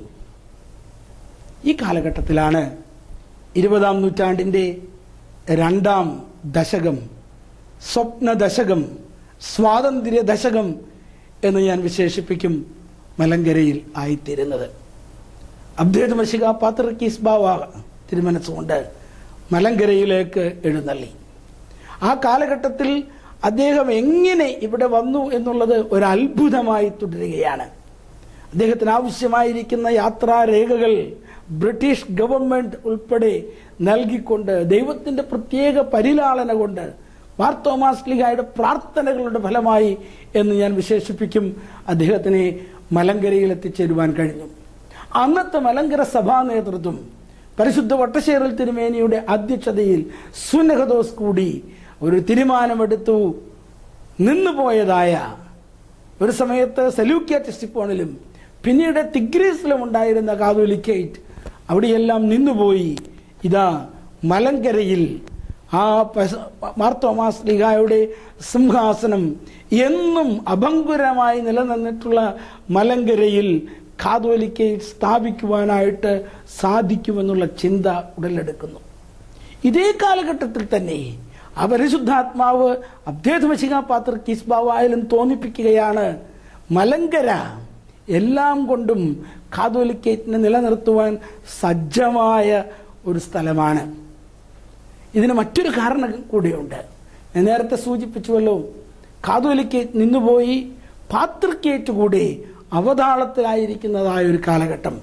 ഈ കാലഘട്ടത്തിലാണ് ഇരുപതാം നൂറ്റാണ്ടിൻ്റെ രണ്ടാം ദശകം സ്വപ്ന ദശകം സ്വാതന്ത്ര്യ ദശകം എന്ന് ഞാൻ വിശേഷിപ്പിക്കും മലങ്കരയിൽ ആയിത്തീരുന്നത് അബ്ദേദ് മഷിക പാത്രക്കീസ് ബാവ തിരുമനസ്സുകൊണ്ട് മലങ്കരയിലേക്ക് എഴുന്നള്ളി ആ കാലഘട്ടത്തിൽ അദ്ദേഹം എങ്ങനെ ഇവിടെ വന്നു എന്നുള്ളത് ഒരു അത്ഭുതമായി തുടരുകയാണ് അദ്ദേഹത്തിന് ആവശ്യമായിരിക്കുന്ന യാത്രാരേഖകൾ ബ്രിട്ടീഷ് ഗവൺമെന്റ് ഉൾപ്പെടെ നൽകിക്കൊണ്ട് ദൈവത്തിന്റെ പ്രത്യേക പരിലാളന കൊണ്ട് മാർ തോമാസ് ലീഗായുടെ പ്രാർത്ഥനകളുടെ ഫലമായി എന്ന് ഞാൻ വിശേഷിപ്പിക്കും അദ്ദേഹത്തിനെ മലങ്കരയിൽ എത്തിച്ചേരുവാൻ കഴിഞ്ഞു അന്നത്തെ മലങ്കര സഭാ നേതൃത്വം പരിശുദ്ധ വട്ടശ്ശേരിൽ തിരുമേനിയുടെ അധ്യക്ഷതയിൽ സുനഹദോസ് കൂടി ഒരു തീരുമാനമെടുത്തു നിന്നുപോയതായ ഒരു സമയത്ത് സെലൂക്യ ടെസ്റ്റിപ്പോണിലും പിന്നീട് തിഗ്രീസിലും ഉണ്ടായിരുന്ന കാതോലിക്കേറ്റ് അവിടെയെല്ലാം നിന്നുപോയി ഇതാ മലങ്കരയിൽ ആ പശ- മാർത്തോമാസ് ലിഗായുടെ സിംഹാസനം എന്നും അഭങ്കുരമായി നിലനിന്നിട്ടുള്ള മലങ്കരയിൽ കാതോലിക്കേറ്റ് സ്ഥാപിക്കുവാനായിട്ട് സാധിക്കുമെന്നുള്ള ചിന്ത ഉടലെടുക്കുന്നു ഇതേ കാലഘട്ടത്തിൽ തന്നെ ആ പരിശുദ്ധാത്മാവ് അബ്ദേധമശിക പാത്ര കിസ്ബാവായാലും തോന്നിപ്പിക്കുകയാണ് മലങ്കര എല്ലാം കൊണ്ടും കാതോലിക്കേറ്റിനെ നിലനിർത്തുവാൻ സജ്ജമായ ഒരു സ്ഥലമാണ് ഇതിന് മറ്റൊരു കാരണം കൂടിയുണ്ട് ഞാൻ നേരത്തെ സൂചിപ്പിച്ചുവല്ലോ കാതോലിക്കേറ്റ് നിന്നുപോയി പാത്രക്കേറ്റ് കൂടെ അവതാളത്തിലായിരിക്കുന്നതായ ഒരു കാലഘട്ടം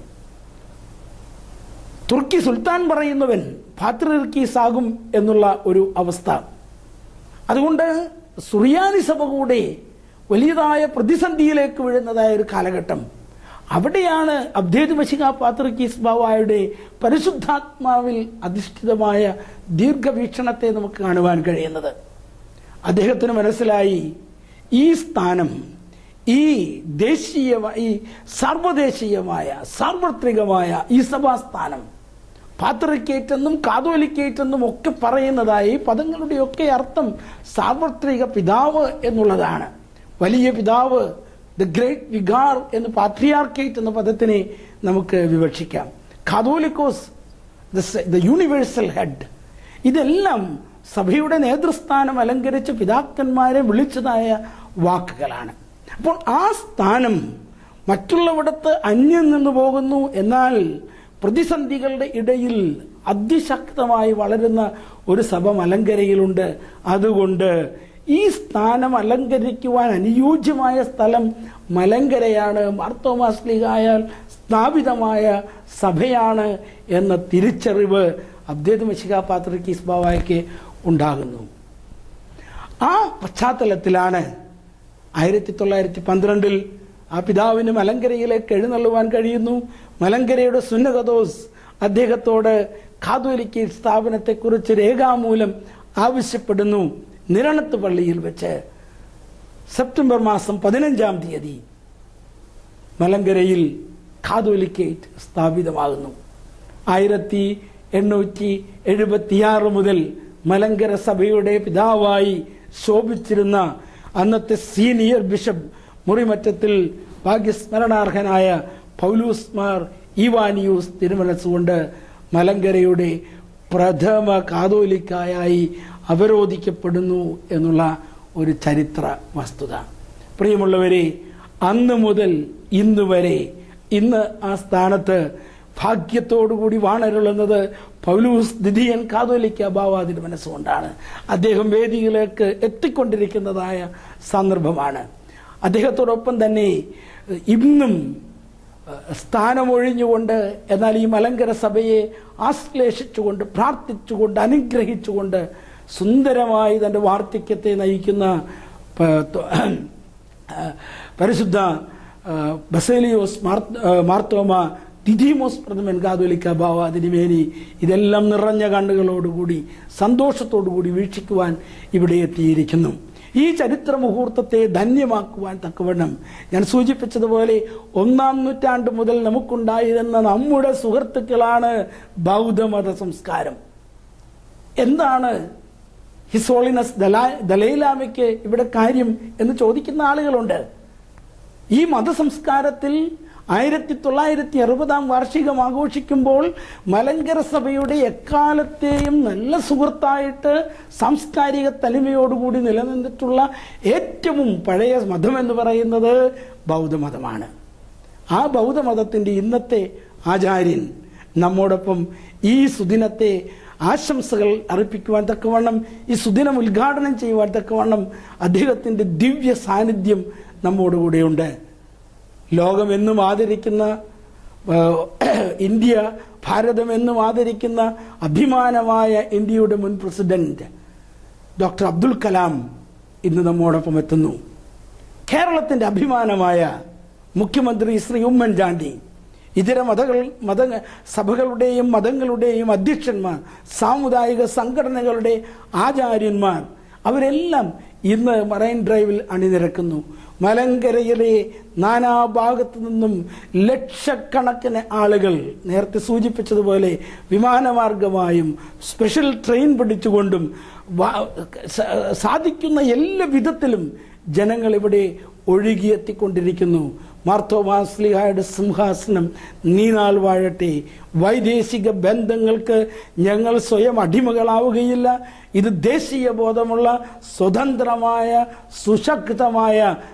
തുർക്കി സുൽത്താൻ പറയുന്നവൻ പാത്രീർക്കീസ് ആകും എന്നുള്ള ഒരു അവസ്ഥ അതുകൊണ്ട് സുറിയാനി സഭ കൂടെ വലിയതായ പ്രതിസന്ധിയിലേക്ക് വീഴുന്നതായ ഒരു കാലഘട്ടം അവിടെയാണ് അബ്ദേദ് മഷിക പാത്രിക്കീസ് ബാവായുടെ പരിശുദ്ധാത്മാവിൽ അധിഷ്ഠിതമായ ദീർഘവീക്ഷണത്തെ നമുക്ക് കാണുവാൻ കഴിയുന്നത് അദ്ദേഹത്തിന് മനസ്സിലായി ഈ സ്ഥാനം ഈ ദേശീയ ഈ സാർവദേശീയമായ സാർവത്രികമായ ഈ സഭാസ്ഥാനം പാത്രിക്കേറ്റെന്നും കാതോലിക്കേറ്റെന്നും ഒക്കെ പറയുന്നതായി പദങ്ങളുടെയൊക്കെ അർത്ഥം സാർവത്രിക പിതാവ് എന്നുള്ളതാണ് വലിയ പിതാവ് ദ ഗ്രേറ്റ് വിഗാർ എന്ന് പാട്രിയാർക്കേറ്റ് എന്ന പദത്തിനെ നമുക്ക് വിവക്ഷിക്കാം കാതോലിക്കോസ് ദ യൂണിവേഴ്സൽ ഹെഡ് ഇതെല്ലാം സഭയുടെ നേതൃസ്ഥാനം അലങ്കരിച്ച പിതാക്കന്മാരെ വിളിച്ചതായ വാക്കുകളാണ് അപ്പോൾ ആ സ്ഥാനം മറ്റുള്ളവിടത്ത് അന്യം നിന്ന് പോകുന്നു എന്നാൽ പ്രതിസന്ധികളുടെ ഇടയിൽ അതിശക്തമായി വളരുന്ന ഒരു സഭ മലങ്കരയിലുണ്ട് അതുകൊണ്ട് ഈ സ്ഥാനം അലങ്കരിക്കുവാൻ അനുയോജ്യമായ സ്ഥലം മലങ്കരയാണ് മാർത്തോമാസ്ലിഹായാൽ സ്ഥാപിതമായ സഭയാണ് എന്ന തിരിച്ചറിവ് അബ്ദേദ് മഷിക പാത്രിക്കീസ് ബാവായ്ക്ക് ഉണ്ടാകുന്നു ആ പശ്ചാത്തലത്തിലാണ് ആയിരത്തി തൊള്ളായിരത്തി പന്ത്രണ്ടിൽ ആ പിതാവിന് മലങ്കരയിലേക്ക് എഴുന്നള്ളുവാൻ കഴിയുന്നു മലങ്കരയുടെ സുന്നകദോസ് അദ്ദേഹത്തോട് കാതോലിക്ക സ്ഥാപനത്തെക്കുറിച്ച് രേഖാമൂലം ആവശ്യപ്പെടുന്നു നിരണത്ത് പള്ളിയിൽ വെച്ച് സെപ്റ്റംബർ മാസം പതിനഞ്ചാം തീയതി മലങ്കരയിൽ കാതോലിക്കേറ്റ് സ്ഥാപിതമാകുന്നു ആയിരത്തി എണ്ണൂറ്റി എഴുപത്തിയാറ് മുതൽ മലങ്കര സഭയുടെ പിതാവായി ശോഭിച്ചിരുന്ന അന്നത്തെ സീനിയർ ബിഷപ്പ് മുറിമറ്റത്തിൽ ഭാഗ്യസ്മരണാർഹനായ പൗലൂസ് മാർ ഇവാനിയൂസ് തിരുമനസ്സുകൊണ്ട് മലങ്കരയുടെ പ്രഥമ കാതോലിക്കായായി അവരോധിക്കപ്പെടുന്നു എന്നുള്ള ഒരു ചരിത്ര വസ്തുത പ്രിയമുള്ളവരെ അന്ന് മുതൽ ഇന്ന് വരെ ഇന്ന് ആ സ്ഥാനത്ത് ഭാഗ്യത്തോടുകൂടി വാണരുളുന്നത് പൗലൂസ് ദിദിയൻ കാതോലിക്ക ബാവാതിന്റെ മനസ്സുകൊണ്ടാണ് അദ്ദേഹം വേദിയിലേക്ക് എത്തിക്കൊണ്ടിരിക്കുന്നതായ സന്ദർഭമാണ് അദ്ദേഹത്തോടൊപ്പം തന്നെ ഇന്നും സ്ഥാനമൊഴിഞ്ഞുകൊണ്ട് എന്നാൽ ഈ മലങ്കര സഭയെ ആശ്ലേഷിച്ചുകൊണ്ട് പ്രാർത്ഥിച്ചുകൊണ്ട് അനുഗ്രഹിച്ചുകൊണ്ട് സുന്ദരമായി തൻ്റെ വാർദ്ധക്യത്തെ നയിക്കുന്ന പ- ത- പരിശുദ്ധ ആ, ബസേലിയോസ് മാർ- ആ, മാർത്തോമ ദിദിമോസ് പ്രഥമൻ കാതോലിക്ക ബാവ തിരുമേനി ഇതെല്ലാം നിറഞ്ഞ കണ്ണുകളോടുകൂടി സന്തോഷത്തോടുകൂടി വീക്ഷിക്കുവാൻ ഇവിടെ എത്തിയിരിക്കുന്നു ഈ ചരിത്ര മുഹൂർത്തത്തെ ധന്യമാക്കുവാൻ തക്കവണ്ണം ഞാൻ സൂചിപ്പിച്ചതുപോലെ ഒന്നാം നൂറ്റാണ്ട് മുതൽ നമുക്കുണ്ടായിരുന്ന നമ്മുടെ സുഹൃത്തുക്കളാണ് ബൗദ്ധമത സംസ്കാരം എന്താണ് ഹിസോളിനസ് ദലാ ദലൈലാമയ്ക്ക് ഇവിടെ കാര്യം എന്ന് ചോദിക്കുന്ന ആളുകളുണ്ട് ഈ മതസംസ്കാരത്തിൽ ആയിരത്തി തൊള്ളായിരത്തി അറുപതാം വാർഷികം ആഘോഷിക്കുമ്പോൾ മലങ്കര സഭയുടെ എക്കാലത്തെയും നല്ല സുഹൃത്തായിട്ട് സാംസ്കാരിക തനിമയോടുകൂടി നിലനിന്നിട്ടുള്ള ഏറ്റവും പഴയ മതം എന്ന് പറയുന്നത് ബൗദ്ധമതമാണ് ആ ബൗദ്ധമതത്തിൻ്റെ ഇന്നത്തെ ആചാര്യൻ നമ്മോടൊപ്പം ഈ സുദിനത്തെ ആശംസകൾ അർപ്പിക്കുവാൻ തക്കവണ്ണം ഈ സുദിനം ഉദ്ഘാടനം ചെയ്യുവാൻ തക്കവണ്ണം അദ്ദേഹത്തിൻ്റെ ദിവ്യ സാന്നിധ്യം നമ്മോടുകൂടെയുണ്ട് ലോകമെന്നും ആദരിക്കുന്ന ആ, ഇന്ത്യ ഭാരതം എന്നും ആദരിക്കുന്ന അഭിമാനമായ ഇന്ത്യയുടെ മുൻ പ്രസിഡന്റ് ഡോക്ടർ അബ്ദുൽ കലാം ഇന്ന് നമ്മോടൊപ്പം എത്തുന്നു കേരളത്തിൻ്റെ അഭിമാനമായ മുഖ്യമന്ത്രി ശ്രീ ഉമ്മൻചാണ്ടി ഇതര മതകൾ മത സഭകളുടെയും മതങ്ങളുടെയും അധ്യക്ഷന്മാർ സാമുദായിക സംഘടനകളുടെ ആചാര്യന്മാർ അവരെല്ലാം ഇന്ന് മറൈൻ ഡ്രൈവിൽ അണിനിരക്കുന്നു മലങ്കരയിലെ നാനാഭാഗത്തു നിന്നും ലക്ഷക്കണക്കിന് ആളുകൾ നേരത്തെ സൂചിപ്പിച്ചതുപോലെ വിമാനമാർഗമായും സ്പെഷ്യൽ ട്രെയിൻ പിടിച്ചുകൊണ്ടും വാ- സ- സാധിക്കുന്ന എല്ലാ വിധത്തിലും ജനങ്ങൾ ഇവിടെ ഒഴുകിയെത്തിക്കൊണ്ടിരിക്കുന്നു മാർത്തോമാസ്ലിഹായുടെ സിംഹാസനം നീനാൾ വാഴട്ടെ വൈദേശിക ബന്ധങ്ങൾക്ക് ഞങ്ങൾ സ്വയം അടിമകളാവുകയില്ല ഇത് ദേശീയ ബോധമുള്ള സ്വതന്ത്രമായ സുശക്തമായ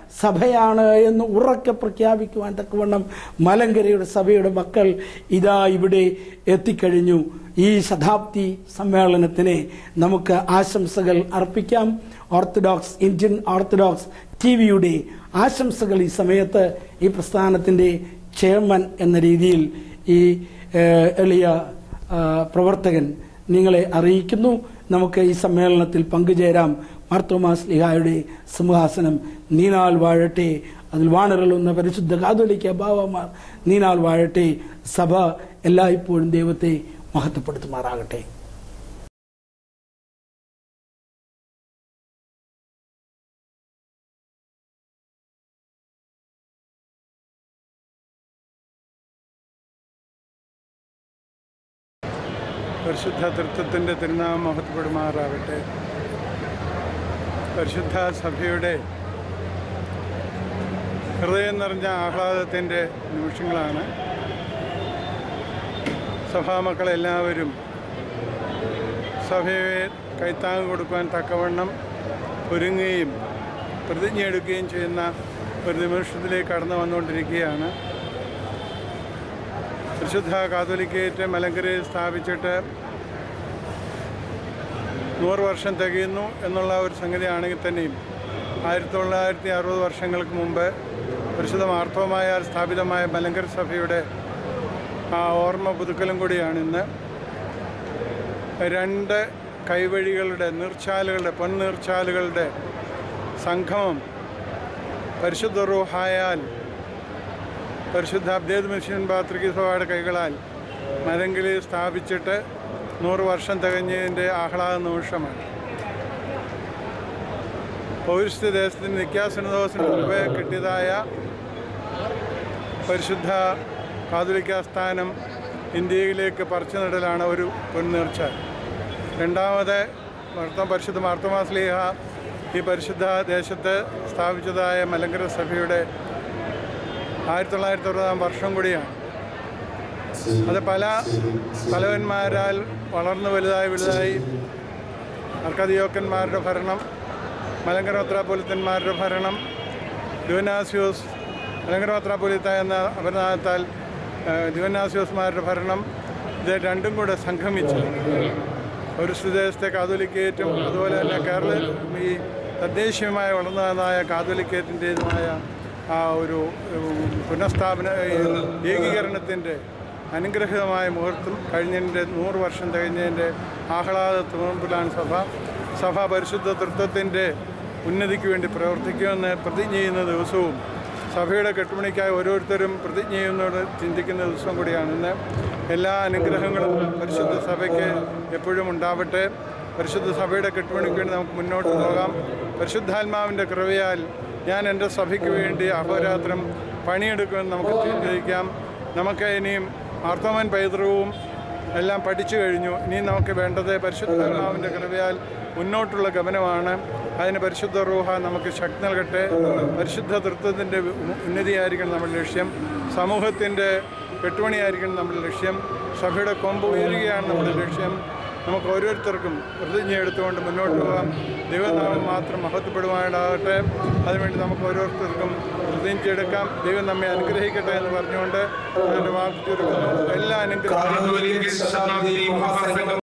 സഭയാണ് എന്ന് ഉറക്കെ പ്രഖ്യാപിക്കുവാൻ തക്കവണ്ണം മലങ്കരയുടെ സഭയുടെ മക്കൾ ഇതാ ഇവിടെ എത്തിക്കഴിഞ്ഞു ഈ ശതാബ്ദി സമ്മേളനത്തിന് നമുക്ക് ആശംസകൾ അർപ്പിക്കാം ഓർത്തഡോക്സ് ഇന്ത്യൻ ഓർത്തഡോക്സ് ടി വിയുടെ ആശംസകൾ ഈ സമയത്ത് ഈ പ്രസ്ഥാനത്തിൻ്റെ ചെയർമാൻ എന്ന രീതിയിൽ ഈ ഏഹ്, എളിയ ആ, പ്രവർത്തകൻ നിങ്ങളെ അറിയിക്കുന്നു നമുക്ക് ഈ സമ്മേളനത്തിൽ പങ്കുചേരാം മാർത്തോമാസ് ലിഹായുടെ സിംഹാസനം നീനാൾ വാഴട്ടെ അതിൽ വാണരുളുന്ന പരിശുദ്ധ കാതോലിക്ക ബാവമാർ നീനാൾ വാഴട്ടെ സഭ എല്ലായ്പ്പോഴും ദൈവത്തെ മഹത്വപ്പെടുത്തുമാറാകട്ടെ പരിശുദ്ധ തൃത്വത്തിൻ്റെ തിരുനാമം മഹത്വപ്പെടുമാറാകട്ടെ പരിശുദ്ധ സഭയുടെ ഹൃദയം നിറഞ്ഞ ആഹ്ലാദത്തിൻ്റെ നിമിഷങ്ങളാണ് സഭാമക്കളെല്ലാവരും സഭയെ കൈത്താങ്ങ് കൊടുക്കുവാൻ തക്കവണ്ണം ഒരുങ്ങുകയും പ്രതിജ്ഞ എടുക്കുകയും ചെയ്യുന്ന ഒരു നിമിഷത്തിലേക്ക് കടന്നു വന്നുകൊണ്ടിരിക്കുകയാണ് പരിശുദ്ധ കാതോലിക്കേറ്റ് മലങ്കരയിൽ സ്ഥാപിച്ചിട്ട് നൂറ് വർഷം തികയുന്നു എന്നുള്ള ഒരു സംഗതിയാണെങ്കിൽ തന്നെയും ആയിരത്തി തൊള്ളായിരത്തി അറുപത് വർഷങ്ങൾക്ക് മുമ്പ് പരിശുദ്ധ മാർത്തോമായ സ്ഥാപിതമായ മലങ്കര സഭയുടെ ആ ഓർമ്മ പുതുക്കലും കൂടിയാണ് ഇന്ന് രണ്ട് കൈവഴികളുടെ നീർച്ചാലുകളുടെ പൊന്നീർച്ചാലുകളുടെ സംഗമം പരിശുദ്ധ റൂഹായാൽ പരിശുദ്ധ അബ്ദേദ് മിഷൻ പാത്രിക സഭയുടെ കൈകളാൽ മലങ്കലിൽ സ്ഥാപിച്ചിട്ട് നൂറ് വർഷം തികഞ്ഞതിൻ്റെ ആഹ്ലാദ നിമിഷമാണ് പൗരസ്ത്യ ദേശത്തിന് നിത്യാസനദോസിന് മുമ്പേ കിട്ടിയതായ പരിശുദ്ധ കാതുലിക്ക സ്ഥാനം ഇന്ത്യയിലേക്ക് പറിച്ചു നടലാണ് ഒരു പൊന്നീർച്ച രണ്ടാമത് മർത്തം പരിശുദ്ധ മാർത്തമാസ്ലീഹ ഈ പരിശുദ്ധ ദേശത്ത് സ്ഥാപിച്ചതായ മലങ്കര സഭയുടെ ആയിരത്തി തൊള്ളായിരത്തി അറുപതാം വർഷം കൂടിയാണ് അത് പല തലവന്മാരാൽ വളർന്നു വലുതായി വലുതായി അർക്കദിയോക്കന്മാരുടെ ഭരണം മലങ്കര മെത്രാപ്പൊലിത്തന്മാരുടെ ഭരണം ലുവനാസ്യോസ് മലങ്കര മെത്രാപ്പൊലിത്ത എന്ന അപരാധത്താൽ ലുവനാസ്യോസ്മാരുടെ ഭരണം ഇത് രണ്ടും കൂടെ സംഗമിച്ച് ഒരു സുദേശത്തെ കാതോലിക്കേറ്റും അതുപോലെ തന്നെ കേരള ഈ തദ്ദേശീയമായി വളർന്നു വന്നതായ കാതോലിക്കേറ്റിൻ്റെതുമായ ആ ഒരു ഉം, പുനഃസ്ഥാപന ഏകീകരണത്തിൻ്റെ അനുഗ്രഹീതമായ മുഹൂർത്തം കഴിഞ്ഞതിൻ്റെ നൂറ് വർഷം തികഞ്ഞതിൻ്റെ ആഹ്ലാദ തുറമ്പിലാണ് സഭ സഭ പരിശുദ്ധ തൃത്വത്തിൻ്റെ ഉന്നതിക്ക് വേണ്ടി പ്രവർത്തിക്കുമെന്ന് പ്രതിജ്ഞ ചെയ്യുന്ന ദിവസവും സഭയുടെ കെട്ടുമണിക്കായി ഓരോരുത്തരും പ്രതിജ്ഞ ചെയ്യുന്നതോട് ചിന്തിക്കുന്ന ദിവസം കൂടിയാണ് ഇന്ന് എല്ലാ അനുഗ്രഹങ്ങളും പരിശുദ്ധ സഭയ്ക്ക് എപ്പോഴും ഉണ്ടാവട്ടെ പരിശുദ്ധ സഭയുടെ കെട്ടുമണിക്ക് വേണ്ടി നമുക്ക് മുന്നോട്ട് പോകാം പരിശുദ്ധാത്മാവിൻ്റെ കൃപയാൽ ഞാൻ എൻ്റെ സഭയ്ക്ക് വേണ്ടി അഹോരാത്രം പണിയെടുക്കുമെന്ന് നമുക്ക് ചിന്തിക്കാം നമുക്ക് ഇനിയും ആർത്തവൻ പൈതൃകവും എല്ലാം പഠിച്ചു കഴിഞ്ഞു ഇനി നമുക്ക് വേണ്ടത് പരിശുദ്ധാത്മാവിൻ്റെ കൃപയാൽ മുന്നോട്ടുള്ള ഗമനമാണ് അതിന് പരിശുദ്ധ റൂഹ നമുക്ക് ശക്തി നൽകട്ടെ പരിശുദ്ധ തൃത്വത്തിൻ്റെ ഉന്നതിയായിരിക്കണം നമ്മുടെ ലക്ഷ്യം സമൂഹത്തിൻ്റെ കെട്ടുപണിയായിരിക്കണം നമ്മുടെ ലക്ഷ്യം സഭയുടെ കൊമ്പ് ഉയരുകയാണ് നമ്മുടെ ലക്ഷ്യം നമുക്ക് ഓരോരുത്തർക്കും പ്രതിജ്ഞ എടുത്തുകൊണ്ട് മുന്നോട്ട് പോകാം ദൈവനാമം മാത്രം മഹത്വപ്പെടുവാനാകട്ടെ അതിനുവേണ്ടി നമുക്ക് ഓരോരുത്തർക്കും പ്രതിജ്ഞ എടുക്കാം ദൈവം നമ്മെ അനുഗ്രഹിക്കട്ടെ എന്ന് പറഞ്ഞുകൊണ്ട് ഞാൻ എൻ്റെ വാക്ക് ചുരുക്കുന്നു എല്ലാ അനുഗ്രഹം കാതോലിക്ക ശതാബ്ദി മഹാസംഘം